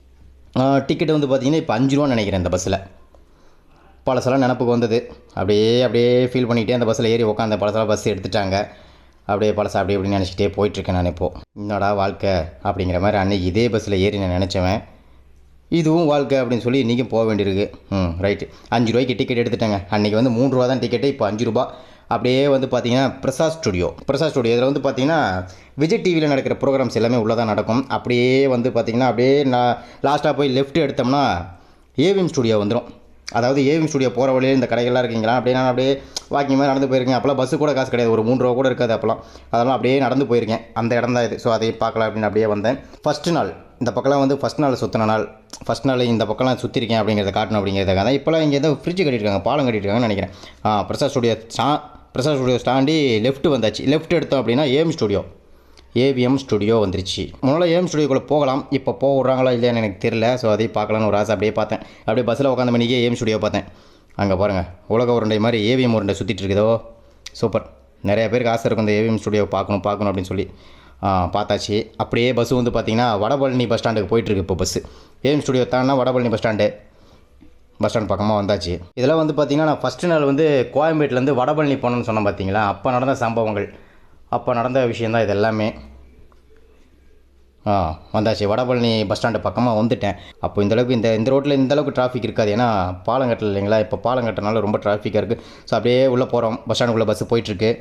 டிக்கெட் வந்து பார்த்தீங்கன்னா இப்போ அஞ்சு ரூபான்னு நினைக்கிறேன் இந்த பஸ்ஸில் பழசெல்லாம் நினப்புக்கு வந்தது அப்படியே அப்படியே ஃபீல் பண்ணிகிட்டே அந்த பஸ்ஸில் ஏறி உட்காந்த பழசெல்லாம் பஸ் எடுத்துட்டாங்க அப்படியே பழச அப்படியே இப்படி நினச்சிக்கிட்டே போயிட்டுருக்கேன் நான் இப்போது என்னடா வாழ்க்கை அப்படிங்கிற மாதிரி அன்னைக்கு இதே பஸ்ஸில் ஏறி நான் நினச்சவன் இதுவும் வாழ்க்கை அப்படின்னு சொல்லி இன்றைக்கும் போக வேண்டியிருக்கு ம் ரைட்டு அஞ்சு ரூபாய்க்கு டிக்கெட் எடுத்துட்டேங்க அன்றைக்கி வந்து மூணு ரூபா தான் டிக்கெட்டு இப்போ அஞ்சு ரூபா அப்படியே வந்து பார்த்தீங்கன்னா பிரசாத் ஸ்டுடியோ பிரசாத் ஸ்டுடியோ இதில் வந்து பார்த்தீங்கன்னா விஜய் டிவியில் நடக்கிற ப்ரோக்ராம்ஸ் எல்லாமே உள்ளே தான் நடக்கும் அப்படியே வந்து பார்த்தீங்கன்னா அப்படியே நான் லாஸ்ட்டாக போய் லெஃப்ட் எடுத்தோம்னா ஏவிஎம் ஸ்டுடியோ வந்துடும் அதாவது ஏவிஎம் ஸ்டுடியோ போகிற வழியில் இந்த கடைகள்லாம் இருக்கீங்களா அப்படியே நான் அப்படியே வாக்கிங் மாதிரி நடந்து போயிருக்கேன் அப்போல்லாம் பஸ்ஸு கூட காசு கிடையாது ஒரு மூணு ரூபா கூட இருக்காது அப்போல்லாம் அதெல்லாம் அப்படியே நடந்து போயிருக்கேன் அந்த இடம் தான் இது ஸோ அதை பார்க்கலாம் அப்படின்னு அப்படியே வந்தேன் ஃபஸ்ட்டு நாள் இந்த பக்கம்லாம் வந்து ஃபஸ்ட் நாள் சுற்றின நாள் ஃபஸ்ட் நாள் இந்த பக்கம்லாம் சுற்றிருக்கேன் அப்படிங்கிறத காட்டணும் அப்படிங்கிறதுக்காக தான் இப்போலாம் இங்கே ஏதோ ஃப்ரிட்ஜ் கட்டியிருக்காங்க பாலம் கட்டியிருக்காங்கன்னு நினைக்கிறேன் ஆ பிரசாத் ஸ்டுடியோ ஸ்டா பிரசாத் ஸ்டுடியோ ஸ்டாண்டி லெஃப்ட் வந்தாச்சு லெஃப்ட் எடுத்தோம் அப்படின்னா ஏஎம் ஸ்டுடியோ ஏவிஎம் ஸ்டுடியோ வந்துருச்சு முன்னால் ஏஎம் ஸ்டுடியோக்குள்ளே போகலாம் இப்போ போக விட்றாங்களா இல்லையான்னு எனக்கு தெரியல ஸோ அதையும் பார்க்கலான்னு ஒரு ஆசை அப்படியே பார்த்தேன் அப்படியே பஸ்ஸில் உட்காந்த மணிக்கே ஏஎம் ஸ்டுடியோ பார்த்தேன் அங்கே பாருங்கள் உலக உருண்டை மாதிரி ஏவிஎம் உருண்டை சுற்றிட்டு இருக்குதோ சூப்பர் நிறைய பேருக்கு ஆசை இருக்கும் இந்த ஏவிஎம் ஸ்டுடியோ பார்க்கணும் பார்க்கணும் அப்படின்னு சொல்லி ஆ, பார்த்தாச்சு அப்படியே பஸ்ஸு வந்து பார்த்தீங்கன்னா வடபழனி பஸ் ஸ்டாண்டுக்கு போயிட்டுருக்கு இப்போ பஸ்ஸு ஏஎம் ஸ்டுடியோ தானா Vadapalani bus stand bus stand பக்கமாக வந்தாச்சு இதெல்லாம் வந்து பார்த்திங்கன்னா நான் ஃபஸ்ட்டு நாள் வந்து கோயம்பேட்டிலேருந்து வடபழனி போனேன்னு சொன்னேன் பார்த்தீங்களா அப்போ நடந்த சம்பவங்கள் அப்போ நடந்த விஷயந்தான் இது எல்லாமே ஆ வந்தாச்சு வடபழனி பஸ் ஸ்டாண்டு பக்கமாக வந்துட்டேன் அப்போ இந்த அளவுக்கு இந்த இந்த ரோட்டில் இந்த அளவுக்கு டிராஃபிக் இருக்காது ஏன்னா பாலம் கட்டல இல்லைங்களா இப்போ பாலம் கட்டினால ரொம்ப டிராஃபிக்காக இருக்குது ஸோ அப்படியே உள்ளே போகிறோம் பஸ் ஸ்டாண்டுக்குள்ளே பஸ்ஸு போயிட்டுருக்கு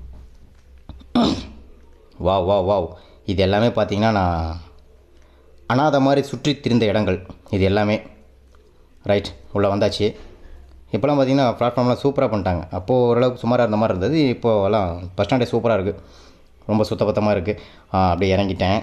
வாவ் வாவ் வாவ் இது எல்லாமே பார்த்தீங்கன்னா நான் அனாதை மாதிரி சுற்றி திரிந்த இடங்கள் இது எல்லாமே ரைட் உள்ளே வந்தாச்சு இப்போலாம் பார்த்தீங்கன்னா பிளாட்ஃபார்ம்லாம் சூப்பராக பண்ணிட்டாங்க அப்போது ஓரளவுக்கு சுமாராக இருந்த மாதிரி இருந்தது இப்போது எல்லாம் பஸ் ஸ்டாண்டே சூப்பராக இருக்குது ரொம்ப சுத்தபத்தமாக இருக்குது அப்படியே இறங்கிட்டேன்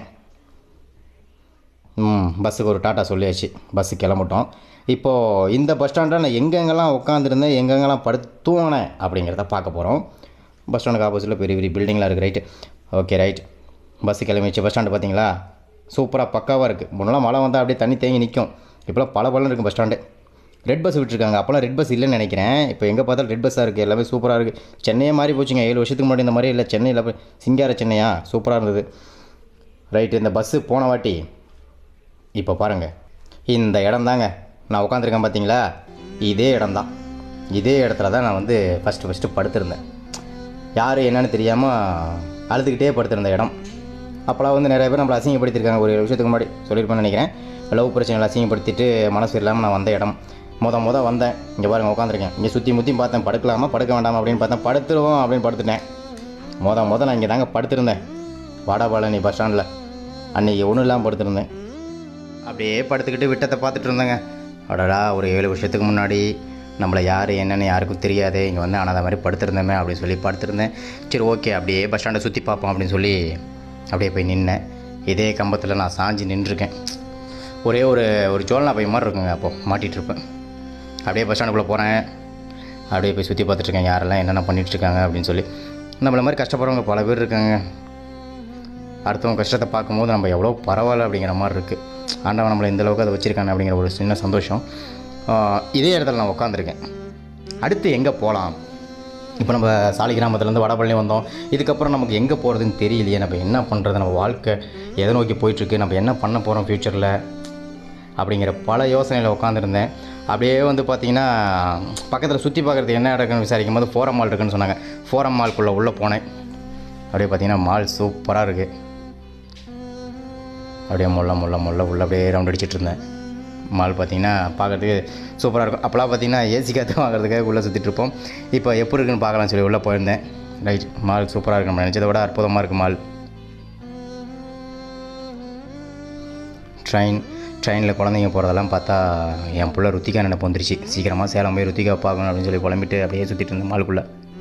ம் பஸ்ஸுக்கு ஒரு டாட்டா சொல்லியாச்சு பஸ்ஸு கிளம்பிட்டோம் இப்போது இந்த பஸ் ஸ்டாண்டில் நான் எங்கெங்கெல்லாம் உட்காந்துருந்தேன் எங்கெங்கெல்லாம் படுத்து தூங்கினேன் அப்படிங்கிறத பார்க்க போகிறோம் பஸ் ஸ்டாண்டுக்கு ஆப்போசிட்டில் பெரிய பெரிய பில்டிங்லாம் இருக்குது ரைட்டு ஓகே ரைட் பஸ்ஸு கிளம்பிச்சு பஸ் ஸ்டாண்டு பார்த்தீங்களா சூப்பராக பக்காவாக இருக்குது முன்னெல்லாம் மழை வந்தால் அப்படியே தண்ணி தேங்கி நிற்கும் இப்போலாம் பல பலன்னு இருக்குது பஸ் ஸ்டாண்டு ரெட் பஸ் விட்டுருக்காங்க அப்போலாம் ரெட் பஸ் இல்லைன்னு நினைக்கிறேன் இப்போ எங்கே பார்த்தாலும் ரெட் பஸ்ஸாக இருக்குது எல்லாமே சூப்பராக இருக்குது சென்னையே மாறி போச்சுங்க ஏழு வருஷத்துக்கு முன்னாடி இந்த மாதிரி இல்லை சென்னையில் போய் சிங்கார சென்னையா சூப்பராக இருந்தது ரைட்டு இந்த பஸ்ஸு போன வாட்டி இப்போ பாருங்கள் இந்த இடம் தாங்க நான் உட்காந்துருக்கேன் பார்த்தீங்களா இதே இடம்தான் இதே இடத்துல தான் நான் வந்து ஃபஸ்ட்டு ஃபஸ்ட்டு படுத்திருந்தேன் யார் என்னன்னு தெரியாமல் அழுதுகிட்டே படுத்திருந்த இடம் அப்போலாம் வந்து நிறைய பேர் நம்மளை அசிங்கப்படுத்தியிருக்காங்க ஒரு ஏழு வருஷத்துக்கு முன்னாடி சொல்லியிருப்பேன்னு நினைக்கிறேன் லவ் பிரச்சனைகளை அசிங்கப்படுத்திட்டு மனசு இல்லாமல் நான் வந்த இடம் மொத மொத வந்தேன் இங்கே பாருங்க உட்காந்துருக்கேன் இங்கே சுற்றி முற்றி பார்த்தேன் படுக்கலாமா படுக்க வேண்டாமா அப்படின்னு பார்த்தேன் படுத்துருவோம் அப்படின்னு படுத்துட்டேன் மொத மொத நான் இங்கே தாங்க படுத்திருந்தேன் வடபழனி பஸ் ஸ்டாண்டில் அன்றைக்கி ஒன்றும் இல்லாமல் படுத்திருந்தேன் அப்படியே படுத்துக்கிட்டு விட்டத்தை பார்த்துட்டு இருந்தேங்க அடடா ஒரு ஏழு வருஷத்துக்கு முன்னாடி நம்மளை யார் என்னன்னு யாருக்கும் தெரியாது இங்கே வந்து அனாதை மாதிரி படுத்திருந்தேமே அப்படின்னு சொல்லி படுத்திருந்தேன் சரி ஓகே அப்படியே பஸ் ஸ்டாண்டை சுற்றி பார்ப்போம் அப்படின்னு சொல்லி அப்படியே போய் நின்னேன் இதே கம்பத்தில் நான் சாஞ்சு நின்றுருக்கேன் ஒரே ஒரு ஒரு ஜோல்னா பை மாதிரி இருக்குங்க அப்போது மாட்டிகிட்டு இருப்பேன் அப்படியே பஸ் ஸ்டாண்டுக்குள்ளே போகிறேன் அப்படியே போய் சுற்றி பார்த்துட்ருக்கேன் யாரெல்லாம் என்னென்ன பண்ணிட்டு இருக்காங்க அப்படின்னு சொல்லி நம்மள மாதிரி கஷ்டப்படுறவங்க பல பேர் இருக்காங்க அடுத்தவங்க கஷ்டத்தை பார்க்கும்போது நம்ம எவ்வளோ பரவாயில்ல அப்படிங்கிற மாதிரி இருக்குது ஆண்டவன் நம்மளை இந்த அளவுக்கு அதை வச்சுருக்காங்க அப்படிங்கிற ஒரு சின்ன சந்தோஷம் ஆஹ் இதே இடத்துல நான் உட்காந்துருக்கேன் அடுத்து எங்கே போகலாம் இப்போ நம்ம சாலி கிராமத்துலேருந்து வடபழனி வந்தோம் இதுக்கப்புறம் நமக்கு எங்கே போகிறதுன்னு தெரியலையே நம்ம என்ன பண்ணுறது நம்ம வாழ்க்கை எதை நோக்கி போயிட்டுருக்கு நம்ம என்ன பண்ண போகிறோம் ஃப்யூச்சரில் அப்படிங்கிற பல யோசனையில் உட்காந்துருந்தேன் அப்படியே வந்து பார்த்தீங்கன்னா பக்கத்தில் சுற்றி பார்க்குறதுக்கு என்ன இருக்குன்னு விசாரிக்கும் போது ஃபோரம் மால் இருக்குன்னு சொன்னாங்க ஃபோரம் மால்குள்ளே உள்ளே போனேன் அப்படியே பார்த்தீங்கன்னா மால் சூப்பராக இருக்குது அப்படியே முள்ள முள்ள முள்ள உள்ள அப்படியே ரவுண்ட் அடிச்சிட்டு இருந்தேன் மால் பார்த்தீங்கன்னா பார்க்குறதுக்கு சூப்பராக இருக்கும் அப்போலாம் பார்த்தீங்கன்னா ஏசி காற்று வாங்குறதுக்காக உள்ளே சுற்றிட்டு இருப்போம் இப்போ எப்படி இருக்குன்னு பார்க்கலாம் சொல்லி உள்ளே போயிருந்தேன் ரைட் மால் சூப்பராக இருக்கு நம்ம நினச்சதை விட அற்புதமாக இருக்குது மால் ட்ரெயின் ட்ரெயினில் குழந்தைங்க போகிறதெல்லாம் பார்த்தா என் புள்ள ருத்திகா நினைப்பு வந்துருச்சு சீக்கிரமாக சேலம் போய் ருத்திகா பார்க்கணும் அப்படின்னு சொல்லி புலம்பிட்டு அப்படியே சுற்றிட்டு இருந்தேன் மாலுக்குள்ளே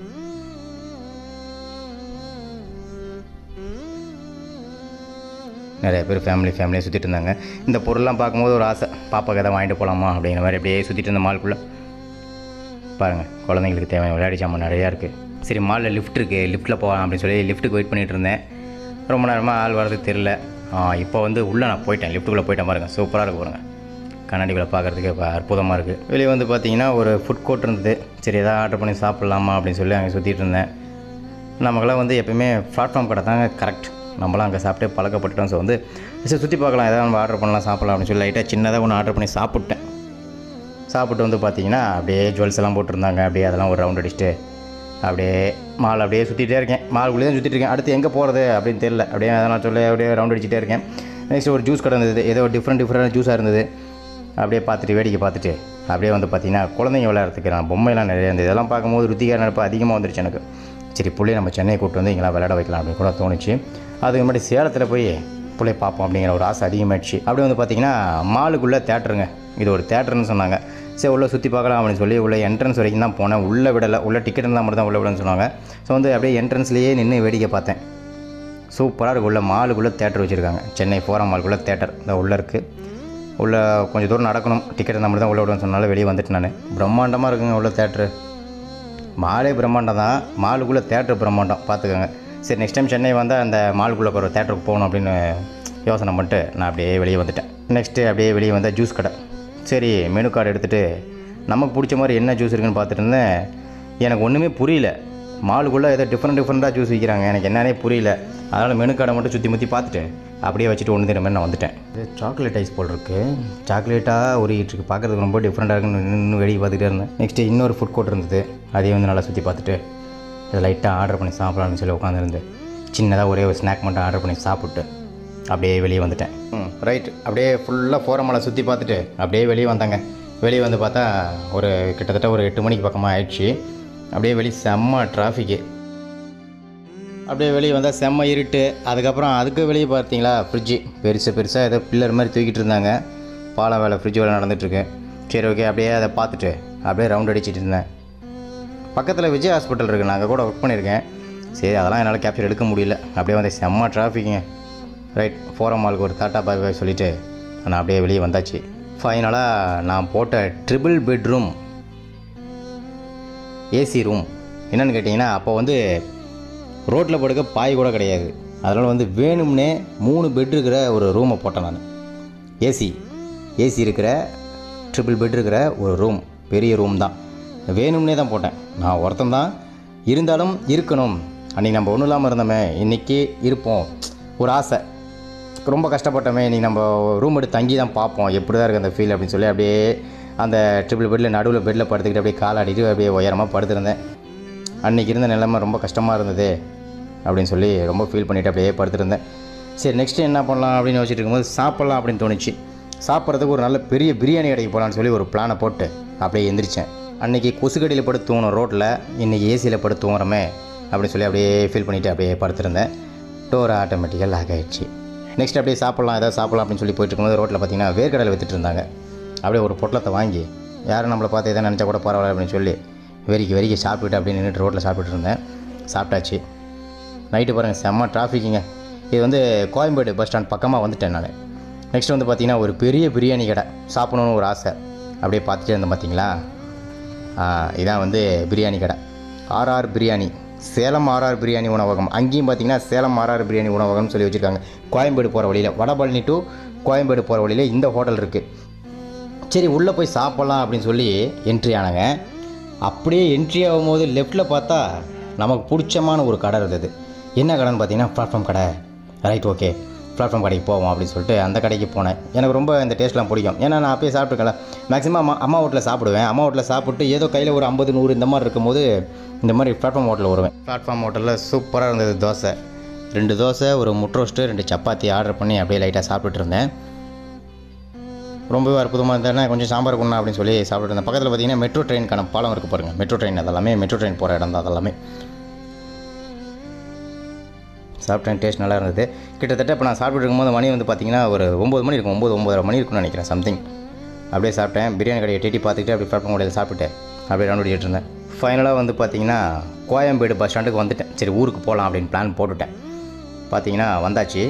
நிறைய பேர் ஃபேமிலி ஃபேமிலியாக சுற்றிட்டு இருந்தாங்க இந்த பொருள்லாம் பார்க்கும்போது ஒரு ஆசை பாப்பாக்கு எதாவது வாங்கிட்டு போகலாமா அப்படிங்கிற மாதிரி அப்படியே சுற்றிட்டு இருந்த மாலுக்குள்ளே பாருங்கள் குழந்தைங்களுக்கு தேவையான விளையாடி சாமான் நிறையா இருக்குது சரி மாலில் லிஃப்ட் இருக்குது லிஃப்ட்டில் போகலாம் அப்படின்னு சொல்லி லிஃப்ட்டுக்கு வெயிட் பண்ணிகிட்டு இருந்தேன் ரொம்ப நேரமாக ஆள் வர்றது தெரில இப்போ வந்து உள்ளே நான் போயிட்டேன் லிஃப்ட்டுக்குள்ளே போயிட்டேன் பாருங்க சூப்பராக இருக்கு பாருங்க கண்ணாடிகளை பார்க்குறதுக்கு இப்போ அற்புதமாக இருக்குது வெளியே வந்து பார்த்தீங்கன்னா ஒரு ஃபுட் கோர்ட் இருந்தது சரி எதாவது ஆர்டர் பண்ணி சாப்பிட்லாமா அப்படின்னு சொல்லி அங்கே சுற்றிட்டு இருந்தேன் நமக்கெல்லாம் வந்து எப்பயுமே பிளாட்ஃபார்ம் கடை தாங்க கரெக்ட் நம்மளாம் அங்கே சாப்பிட்டே பழக்கப்பட்டுட்டோம் ஸோ வந்து சரி சுற்றி பார்க்கலாம் எதாவது நம்ம ஆர்டர் பண்ணலாம் சாப்பிட்லாம் அப்படின்னு சொல்லி லைட்டாக சின்னதாக ஒன்று ஆர்டர் பண்ணி சாப்பிட்டேன் சாப்பிட்டு வந்து பார்த்தீங்கன்னா அப்படியே ஜுவல்ஸ் எல்லாம் போட்டிருந்தாங்க அப்படியே அதெல்லாம் ஒரு ரவுண்ட் அடிச்சுட்டு அப்படியே மால் அப்படியே சுற்றிட்டே இருக்கேன் மாலுக்குள்ளே தான் சுற்றிட்டு இருக்கேன் அடுத்து எங்கே போகிறது அப்படின்னு தெரியல அப்படியே அதெல்லாம் சொல்லி அப்படியே ரவுண்ட் அடிச்சுட்டே இருக்கேன் நெக்ஸ்ட் ஒரு ஜூஸ் கடை இருந்தது ஏதோ டிஃப்ரெண்ட் டிஃப்ரெண்ட் ஜூஸாக இருந்தது அப்படியே பார்த்துட்டு வேடிக்கை பார்த்துட்டு அப்படியே வந்து பார்த்தீங்கன்னா குழந்தைங்க விளையாடுறதுக்கு நான் பொம்மைலாம் நிறைய இருந்தது இதெல்லாம் பார்க்கும்போது ருத்திகா நினைப்பு அதிகமாக வந்துருச்சு எனக்கு சரி புள்ளைய நம்ம சென்னை கூப்பிட்டு வந்து இங்கெல்லாம் விளையாட வைக்கலாம் அப்படின்னு கூட தோணுச்சு அதுக்கு முன்னாடி சேலத்தில் போய் பிள்ளைய பார்ப்போம் அப்படிங்கிற ஒரு ஆசை அதிகமாகிடுச்சு அப்படியே வந்து பார்த்தீங்கன்னா மாலுக்குள்ளே தேட்டருங்க இது ஒரு தேட்டர்னு சொன்னாங்க சரி உள்ளே சுற்றி பார்க்கலாம் அப்படின்னு சொல்லி உள்ள என்ட்ரன்ஸ் வரைக்கும் தான் போனேன் உள்ளே விடலை உள்ள டிக்கெட் இருந்தால் மட்டும் தான் உள்ளே விடணும்னு சொன்னாங்க ஸோ வந்து அப்படியே என்ட்ரன்ஸ்லேயே நின்று வேடிக்கை பார்த்தேன் சூப்பராக இருக்கு உள்ள மாலுக்குள்ளே தேட்டர் வச்சுருக்காங்க சென்னை ஃபோரம் மாலுக்குள்ளே தேட்டர் இந்த உள்ளே இருக்குது உள்ள கொஞ்சம் தூரம் நடக்கணும் டிக்கெட் இருந்தால் மட்டும் தான் உள்ளே விடணும்னு சொன்னாலும் வெளியே வந்துட்டு நான் பிரம்மாண்டமாக இருக்குங்க உள்ள தேட்டரு மாலே பிரம்மாண்டம் தான் மாலுக்குள்ளே தேட்டர் பிரம்மாண்டம் பார்த்துக்கோங்க சரி நெக்ஸ்ட் டைம் சென்னை வந்தால் அந்த மாலுக்குள்ளே ஒரு தேட்டருக்கு போகணும் அப்படின்னு யோசனை பண்ணிட்டு நான் அப்படியே வெளியே வந்துட்டேன் நெக்ஸ்ட்டு அப்படியே வெளியே வந்தால் ஜூஸ் கடை சரி மெனு கார்டு எடுத்துகிட்டு நமக்கு பிடிச்ச மாதிரி என்ன ஜூஸ் இருக்குன்னு பார்த்துட்டு இருந்தேன் எனக்கு ஒன்றுமே புரியல மாலுக்குள்ளே ஏதோ டிஃப்ரெண்ட் டிஃப்ரெண்ட்டாக ஜூஸ் விற்கிறாங்க எனக்கு என்னன்னே புரியல அதனால் மெனு கார்டை மட்டும் சுற்றி முற்றி பார்த்துட்டு அப்படியே வச்சுட்டு ஒன்று மாதிரி நான் வந்துட்டேன் இது சாக்லேட் ஐஸ் போல் இருக்கு சாக்லேட்டாக உருகிட்டு பார்க்குறதுக்கு ரொம்ப டிஃப்ரெண்ட்டாக இருக்குன்னு இன்னும் வெளியே பார்த்துட்டே இருந்தேன் நெக்ஸ்ட்டு இன்னொரு ஃபுட் கோர்ட் இருந்தது அதையும் வந்து நல்லா சுற்றி பார்த்துட்டு இதை லைட்டாக ஆர்டர் பண்ணி சாப்பிடலாம்னு சொல்லி உட்காந்துருந்து சின்னதாக ஒரே ஒரு ஸ்நாக் மட்டும் ஆர்டர் பண்ணி சாப்பிட்டு அப்படியே வெளியே வந்துட்டேன் ம் ரைட் அப்படியே ஃபுல்லாக ஃபோரமலை சுற்றி பார்த்துட்டு அப்படியே வெளியே வந்தாங்க வெளியே வந்து பார்த்தா ஒரு கிட்டத்தட்ட ஒரு எட்டு மணிக்கு பக்கமாக ஆயிடுச்சு அப்படியே வெளியே செம்ம டிராஃபிக்கு அப்படியே வெளியே வந்தால் செம்ம இருட்டு அதுக்கப்புறம் அதுக்கு வெளியே பார்த்தீங்களா ஃப்ரிட்ஜு பெருசு பெருசாக ஏதோ பில்லர் மாதிரி தூக்கிட்டு இருந்தாங்க பாலம் வேலை ஃப்ரிட்ஜ் வேலை நடந்துகிட்ருக்கு சரி ஓகே அப்படியே அதை பார்த்துட்டு அப்படியே ரவுண்ட் அடிச்சிட்டு இருந்தேன் பக்கத்தில் விஜய் ஹாஸ்பிட்டல் இருக்குது நான் அங்கே கூட ஒர்க் பண்ணியிருக்கேன் சரி அதெல்லாம் என்னால் கேப்சர் எடுக்க முடியல அப்படியே வந்து செம்ம டிராஃபிக்குங்க ரைட் ஃபோரம் மாலுக்கு ஒரு டாட்டா பாய் பாய் சொல்லிவிட்டு நான் அப்படியே வெளியே வந்தாச்சு ஃபைனலாக நான் போட்ட ட்ரிபிள் பெட்ரூம் ஏசி ரூம் என்னென்னு கேட்டிங்கன்னா அப்போ வந்து ரோட்டில் படுக்க பாய் கூட கிடையாது அதனால் வந்து வேணும்னே மூணு பெட் இருக்கிற ஒரு ரூமை போட்டேன் நான் ஏசி ஏசி இருக்கிற ட்ரிபிள் பெட் இருக்கிற ஒரு ரூம் பெரிய ரூம் தான் வேணும்னே தான் போட்டேன் நான் ஒருத்தன் தான் இருந்தாலும் இருக்கணும் அன்றைக்கி நம்ம ஒன்றும் இல்லாமல் இருந்தோமே இன்றைக்கி இருப்போம் ஒரு ஆசை ரொம்ப கஷ்டப்பட்டோமே இன்றைக்கி நம்ம ரூம் எடுத்து தங்கி தான் பார்ப்போம் எப்படி தான் இருக்குது அந்த ஃபீல் அப்படின்னு சொல்லி அப்படியே அந்த ட்ரிபிள் பெட்டில் நடுவில் பெட்டில் படுத்துக்கிட்டு அப்படியே காலாடிட்டு அப்படியே உயரமாக படுத்திருந்தேன் அன்றைக்கி இருந்த நிலைமை ரொம்ப கஷ்டமாக இருந்தது அப்படின்னு சொல்லி ரொம்ப ஃபீல் பண்ணிவிட்டு அப்படியே படுத்திருந்தேன் சரி நெக்ஸ்ட்டு என்ன பண்ணலாம் அப்படின்னு யோசிச்சுட்டு இருக்கும்போது சாப்பிட்லாம் அப்படின்னு தோணுச்சு சாப்பிட்றதுக்கு ஒரு நல்ல பெரிய பிரியாணி கடைக்கு போகலான்னு சொல்லி ஒரு பிளானை போட்டு அப்படியே எந்திரிச்சேன் அன்றைக்கி கொசுக்கடியில் படுத்து தூங்கணும் ரோட்டில் இன்றைக்கி ஏசியில் படுத்து தூங்குறோமே அப்படின்னு சொல்லி அப்படியே ஃபீல் பண்ணிவிட்டு அப்படியே படுத்திருந்தேன் டோர் ஆட்டோமேட்டிக்காக லாக் ஆகிடுச்சு நெக்ஸ்ட் அப்படியே சாப்பிட்லாம் ஏதாவது சாப்பிட்லாம் அப்படின்னு சொல்லி போயிட்டு இருக்கும்போது ரோட்டில் பார்த்தீங்கன்னா வேர்க்கடலை வித்துட்டு இருந்தாங்க அப்படியே ஒரு பொட்டலத்தை வாங்கி யாரும் நம்மளை பார்த்து எதாவது நினச்சா கூட பரவாயில்ல அப்படின்னு சொல்லி வெறிக்கி வெறிக்கி சாப்பிட்டுட்டு அப்படியே நின்றுட்டு ரோட்டில் சாப்பிட்டுட்டு இருந்தேன் சாப்பிட்டாச்சு நைட்டு பாருங்கள் செம்ம டிராஃபிக்குங்க இது வந்து கோயம்பேடு பஸ் ஸ்டாண்ட் பக்கமாக வந்துட்டேன் நான் நெக்ஸ்ட் வந்து பார்த்தீங்கன்னா ஒரு பெரிய பிரியாணி கடை சாப்பிடணுன்னு ஒரு ஆசை அப்படியே பார்த்துட்டே இருந்தேன் பார்த்தீங்களா ஆ, இதான் வந்து பிரியாணி கடை ஆர்ஆர் பிரியாணி சேலம் ஆர்ஆர் பிரியாணி உணவகம் அங்கேயும் பார்த்தீங்கன்னா சேலம் ஆர்ஆர் பிரியாணி உணவகம்னு சொல்லி வச்சுருக்காங்க கோயம்பேடு போகிற வழியில் வடபழனி டு கோயம்பேடு போகிற வழியில் இந்த ஹோட்டல் இருக்குது சரி உள்ளே போய் சாப்பிட்லாம் அப்படின்னு சொல்லி என்ட்ரி ஆனாங்க அப்படியே என்ட்ரி ஆகும்போது லெஃப்ட்டில் பார்த்தா நமக்கு பிடிச்சமான ஒரு கடை இருந்தது என்ன கடைன்னு பார்த்தீங்கன்னா பிளாட்ஃபார்ம் கடை ரைட் ஓகே பிளாட்ஃபார்ம் கடைக்கு போவோம் அப்படின்னு சொல்லிட்டு அந்த கடைக்கு போனேன் எனக்கு ரொம்ப இந்த டேஸ்ட்லாம் பிடிக்கும் ஏன்னா நான் அப்பயே சாப்பிட்டுருக்கல மேக்ஸிமம் அம்மா அம்மா வீட்டில் சாப்பிடுவேன் அம்மா வீட்டில் சாப்பிட்டு ஏதோ கையில் ஒரு ஐம்பது நூறு இந்த மாதிரி இருக்கும்போது இந்த மாதிரி பிளாட்ஃபார்ம் ஹோட்டலில் வருவேன் பிளாட்ஃபார்ம் ஹோட்டலில் சூப்பராக இருந்தது தோசை ரெண்டு தோசை ஒரு முட்டை ரோஸ்ட்டு ரெண்டு சப்பாத்தி ஆர்டர் பண்ணி அப்படியே லைட்டாக சாப்பிட்டுட்டு இருந்தேன் ரொம்பவே அற்புதமாக இருந்தேன்னா கொஞ்சம் சாம்பார் கொண்டா அப்படின்னு சொல்லி சாப்பிட்டு இருந்தேன் பக்கத்தில் பார்த்தீங்கன்னா மெட்ரோ ட்ரெயினுக்கான பாலம் இருக்குது பாருங்கள் மெட்ரோ ட்ரெயின் அதெல்லாமே மெட்ரோ ட்ரெயின் போகிற இடம் தான் அதெல்லாமே சாப்பிட்டேன் டேஸ்ட் நல்லா இருந்தது கிட்டத்தட்ட இப்போ நான் சாப்பிட்டு இருக்கும்போது மணி வந்து பார்த்தீங்கன்னா ஒரு ஒம்பது மணி இருக்கும் ஒம்பது ஒம்பதரை மணி இருக்கும்னு நினைக்கிறேன் சம்திங் அப்படியே சாப்பிட்டேன் பிரியாணி கடையை டேட்டி பார்த்துக்கிட்டு அப்படியே பிளாட்ஃபார்ம் கடையில் சாப்பிட்டு அப்படியே ரவுண்ட் அடிச்சிட்டு இருந்தேன் ஃபைனலாக வந்து பார்த்தீங்கன்னா கோயம்பேடு பஸ் ஸ்டாண்டுக்கு வந்துட்டேன் சரி ஊருக்கு போகலாம் அப்படின்னு பிளான் போட்டுட்டேன் பார்த்தீங்கன்னா வந்தாச்சு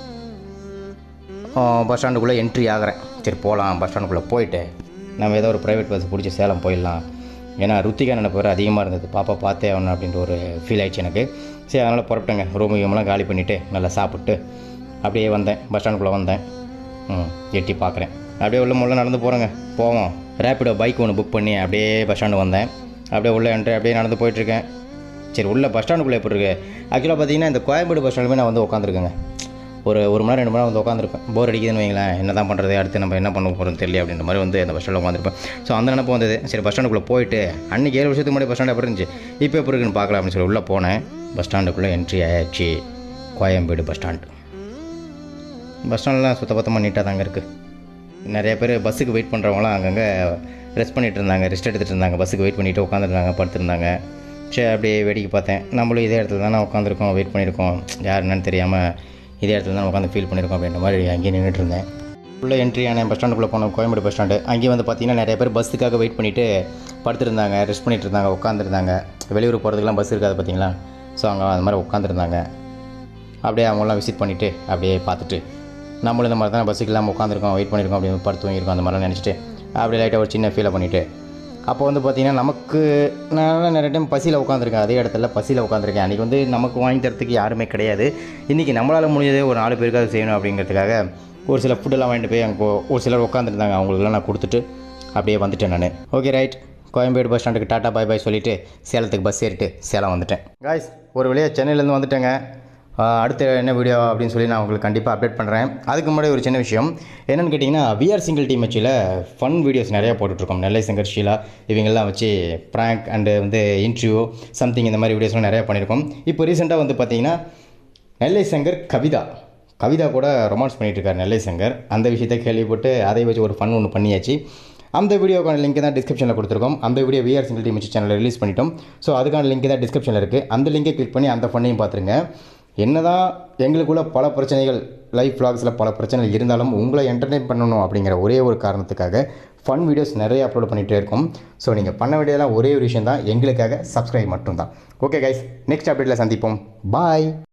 பஸ் ஸ்டாண்டுக்குள்ளே என்ட்ரி ஆகிறேன் சரி போகலாம் பஸ் ஸ்டாண்டுக்குள்ளே போயிட்டு நம்ம ஏதோ ஒரு ப்ரைவேட் பஸ் பிடிச்சி சேலம் போயிடலாம் ஏன்னா ருத்திகா நினைப்பு வேறு அதிகமாக இருந்தது பாப்பா பார்த்தே ஆகணும் அப்படின்ற ஒரு ஃபீல் ஆயிடுச்சு எனக்கு சரி அதனால் புறப்பட்டேங்க ரூம் கீமெல்லாம் காலி பண்ணிவிட்டு நல்லா சாப்பிட்டு அப்படியே வந்தேன் பஸ் ஸ்டாண்டுக்குள்ளே வந்தேன் ம் எட்டி பார்க்குறேன் அப்படியே உள்ள முள்ள நடந்து போகிறேங்க போவோம் ரேப்பிடோ பைக் ஒன்று புக் பண்ணி அப்படியே பஸ் ஸ்டாண்டு வந்தேன் அப்படியே உள்ளே என்ட்ரி அப்படியே நடந்து போயிட்டுருக்கேன் சரி உள்ள பஸ் ஸ்டாண்டுக்குள்ளே எப்படி இருக்கு ஆக்சுவலாக பார்த்தீங்கன்னா இந்த கோயம்பேடு பஸ் ஸ்டாண்டுமே நான் வந்து உட்காந்துருக்கேங்க ஒரு ஒரு மணி நேரம் ரெண்டு மணி நேரம் வந்து உட்காந்துருப்பேன் போர் அடிக்குதுன்னு வைங்களேன் என்ன தான் பண்ணுறது அடுத்து நம்ம என்ன பண்ண போகிறோம்னு தெரியல அப்படின்ற மாதிரி வந்து அந்த பஸ் ஸ்டாண்டில் உட்காந்துருப்பேன் ஸோ அந்த நினப்பு வந்தது சரி பஸ் ஸ்டாண்டுக்குள்ளே போயிட்டு அன்றைக்கி ஏழு வருஷத்துக்கு முன்னாடி பஸ் ஸ்டாண்ட் எப்படி இருந்துச்சு இப்போ எப்படி இருக்குன்னு பார்க்கலாம் அப்படின்னு சொல்லி உள்ளே போனேன் பஸ் ஸ்டாண்டுக்குள்ளே என்ட்ரி ஆயாச்சு கோயம்பேடு பஸ் ஸ்டாண்டு பஸ் ஸ்டாண்ட்லாம் சுத்தபத்தமாக நீட்டாக தாங்க இருக்குது நிறைய பேர் பஸ்ஸுக்கு வெயிட் பண்ணுறவங்களாம் அங்கங்கே ரெஸ்ட் பண்ணிட்டு இருந்தாங்க ரெஸ்ட் எடுத்துகிட்டு இருந்தாங்க பஸ்ஸுக்கு வெயிட் பண்ணிவிட்டு உட்காந்துருந்தாங்க படுத்திருந்தாங்க சரி அப்படியே வேடிக்கை பார்த்தேன் நம்மளும் இதே இடத்துல தானே உட்காந்துருக்கோம் வெயிட் பண்ணியிருக்கோம் யார் என்னன்னு தெரியாமல் இதே இடத்துல தான் உட்காந்து ஃபீல் பண்ணியிருக்கோம் அப்படின்ற மாதிரி அங்கேயே நின்றுட்டு இருந்தேன் உள்ளே என்ட்ரி ஆன பஸ் ஸ்டாண்டுக்குள்ளே போனோம் கோயம்பேடு பஸ் ஸ்டாண்டு அங்கேயும் வந்து பார்த்தீங்கன்னா நிறைய பேர் பஸ்ஸுக்காக வெயிட் பண்ணிவிட்டு படுத்திருந்தாங்க ரெஸ்ட் பண்ணிட்டு இருந்தாங்க உட்காந்துருந்தாங்க வெளியூர் போகிறதுக்குலாம் பஸ் இருக்காது பார்த்தீங்களா ஸோ அங்கே அந்த மாதிரி உட்காந்துருந்தாங்க அப்படியே அவங்களாம் விசிட் பண்ணிவிட்டு அப்படியே பார்த்துட்டு நம்மளும் இந்த மாதிரி தான் பஸ்ஸுக்கு இல்லாமல் உட்காந்துருக்கோம் வெயிட் பண்ணியிருக்கோம் அப்படி படுத்து தூங்கியிருக்கோம் அந்த மாதிரிலாம் நினச்சிட்டு அப்படியே லைட்டாக ஒரு சின்ன ஃபீலை பண்ணிவிட்டு அப்போ வந்து பார்த்தீங்கன்னா நமக்கு நான் நிறைய டைம் பசியில் உட்காந்துருக்கேன் அதே இடத்துல பசியில் உட்காந்துருக்கேன் அன்றைக்கி வந்து நமக்கு வாங்கி தரத்துக்கு யாருமே கிடையாது இன்றைக்கி நம்மளால் முடிஞ்சதே ஒரு நாலு பேருக்காவது செய்யணும் அப்படிங்கிறதுக்காக ஒரு சில ஃபுட்டெல்லாம் வாங்கிட்டு போய் அங்கே ஒரு சிலர் உட்காந்துருந்தாங்க அவங்களுக்குலாம் நான் கொடுத்துட்டு அப்படியே வந்துட்டேன் நான் ஓகே ரைட் கோயம்பேடு பஸ் ஸ்டாண்டுக்கு டாட்டா பாய் பாய் சொல்லிவிட்டு சேலத்துக்கு பஸ் ஏறிட்டு சேலம் வந்துட்டேன் காய்ஸ் ஒரு வழியாக சென்னையிலேருந்து வந்துட்டேங்க ஆஹ் அடுத்து என்ன வீடியோ அப்படின்னு சொல்லி நான் உங்களுக்கு கண்டிப்பாக அப்டேட் பண்ணுறேன் அதுக்கு முன்னாடி ஒரு சின்ன விஷயம் என்னென்னு கேட்டிங்கன்னா விஆர் சிங்கிள் டீம் வச்சில் ஃபன் வீடியோஸ் நிறையா போட்டுட்ருக்கோம் நெல்லை சங்கர் ஷீலா இவங்கெல்லாம் வச்சு ப்ராங்க் அண்டு வந்து இன்டர்வியூ சம்திங் இந்த மாதிரி வீடியோஸ்லாம் நிறையா பண்ணியிருக்கோம் இப்போ ரீசெண்டாக வந்து பார்த்தீங்கன்னா நெல்லை சங்கர் கவிதா கவிதா கூட ரொமான்ஸ் பண்ணிட்டு இருக்காரு நெல்லை சங்கர் அந்த விஷயத்தை கேள்விப்பட்டு அதை வச்சு ஒரு ஃபன் ஒன்று பண்ணியாச்சு அந்த வீடியோக்கான லிங்க் தான் டிஸ்கிரிப்ஷனில் கொடுத்துருக்கோம் அந்த வீடியோ விஆர் சிங்கிள் டீம் வச்சு சேனலில் ரிலீஸ் பண்ணிட்டோம் ஸோ அதுக்கான லிங்க் தான் டிஸ்கிரிப்ஷனில் இருக்குது அந்த லிங்கை கிளிக் பண்ணி அந்த ஃபன்னையும் பார்த்துருங்க என்னதான் எங்களுக்குள்ள பல பிரச்சனைகள் லைஃப் vlogsல பல பிரச்சனைகள் இருந்தாலும் உங்களை என்டர்டெயின் பண்ணணும் அப்படிங்கிற ஒரே ஒரு காரணத்துக்காக ஃபன் வீடியோஸ் நிறைய அப்லோட் பண்ணிகிட்டே இருக்கோம் ஸோ நீங்கள் பண்ண வேண்டியதெல்லாம் ஒரே ஒரு விஷயம் தான் எங்களுக்காக சப்ஸ்கிரைப் மட்டும்தான் ஓகே கைஸ் நெக்ஸ்ட் அப்டேட்டில் சந்திப்போம் பாய்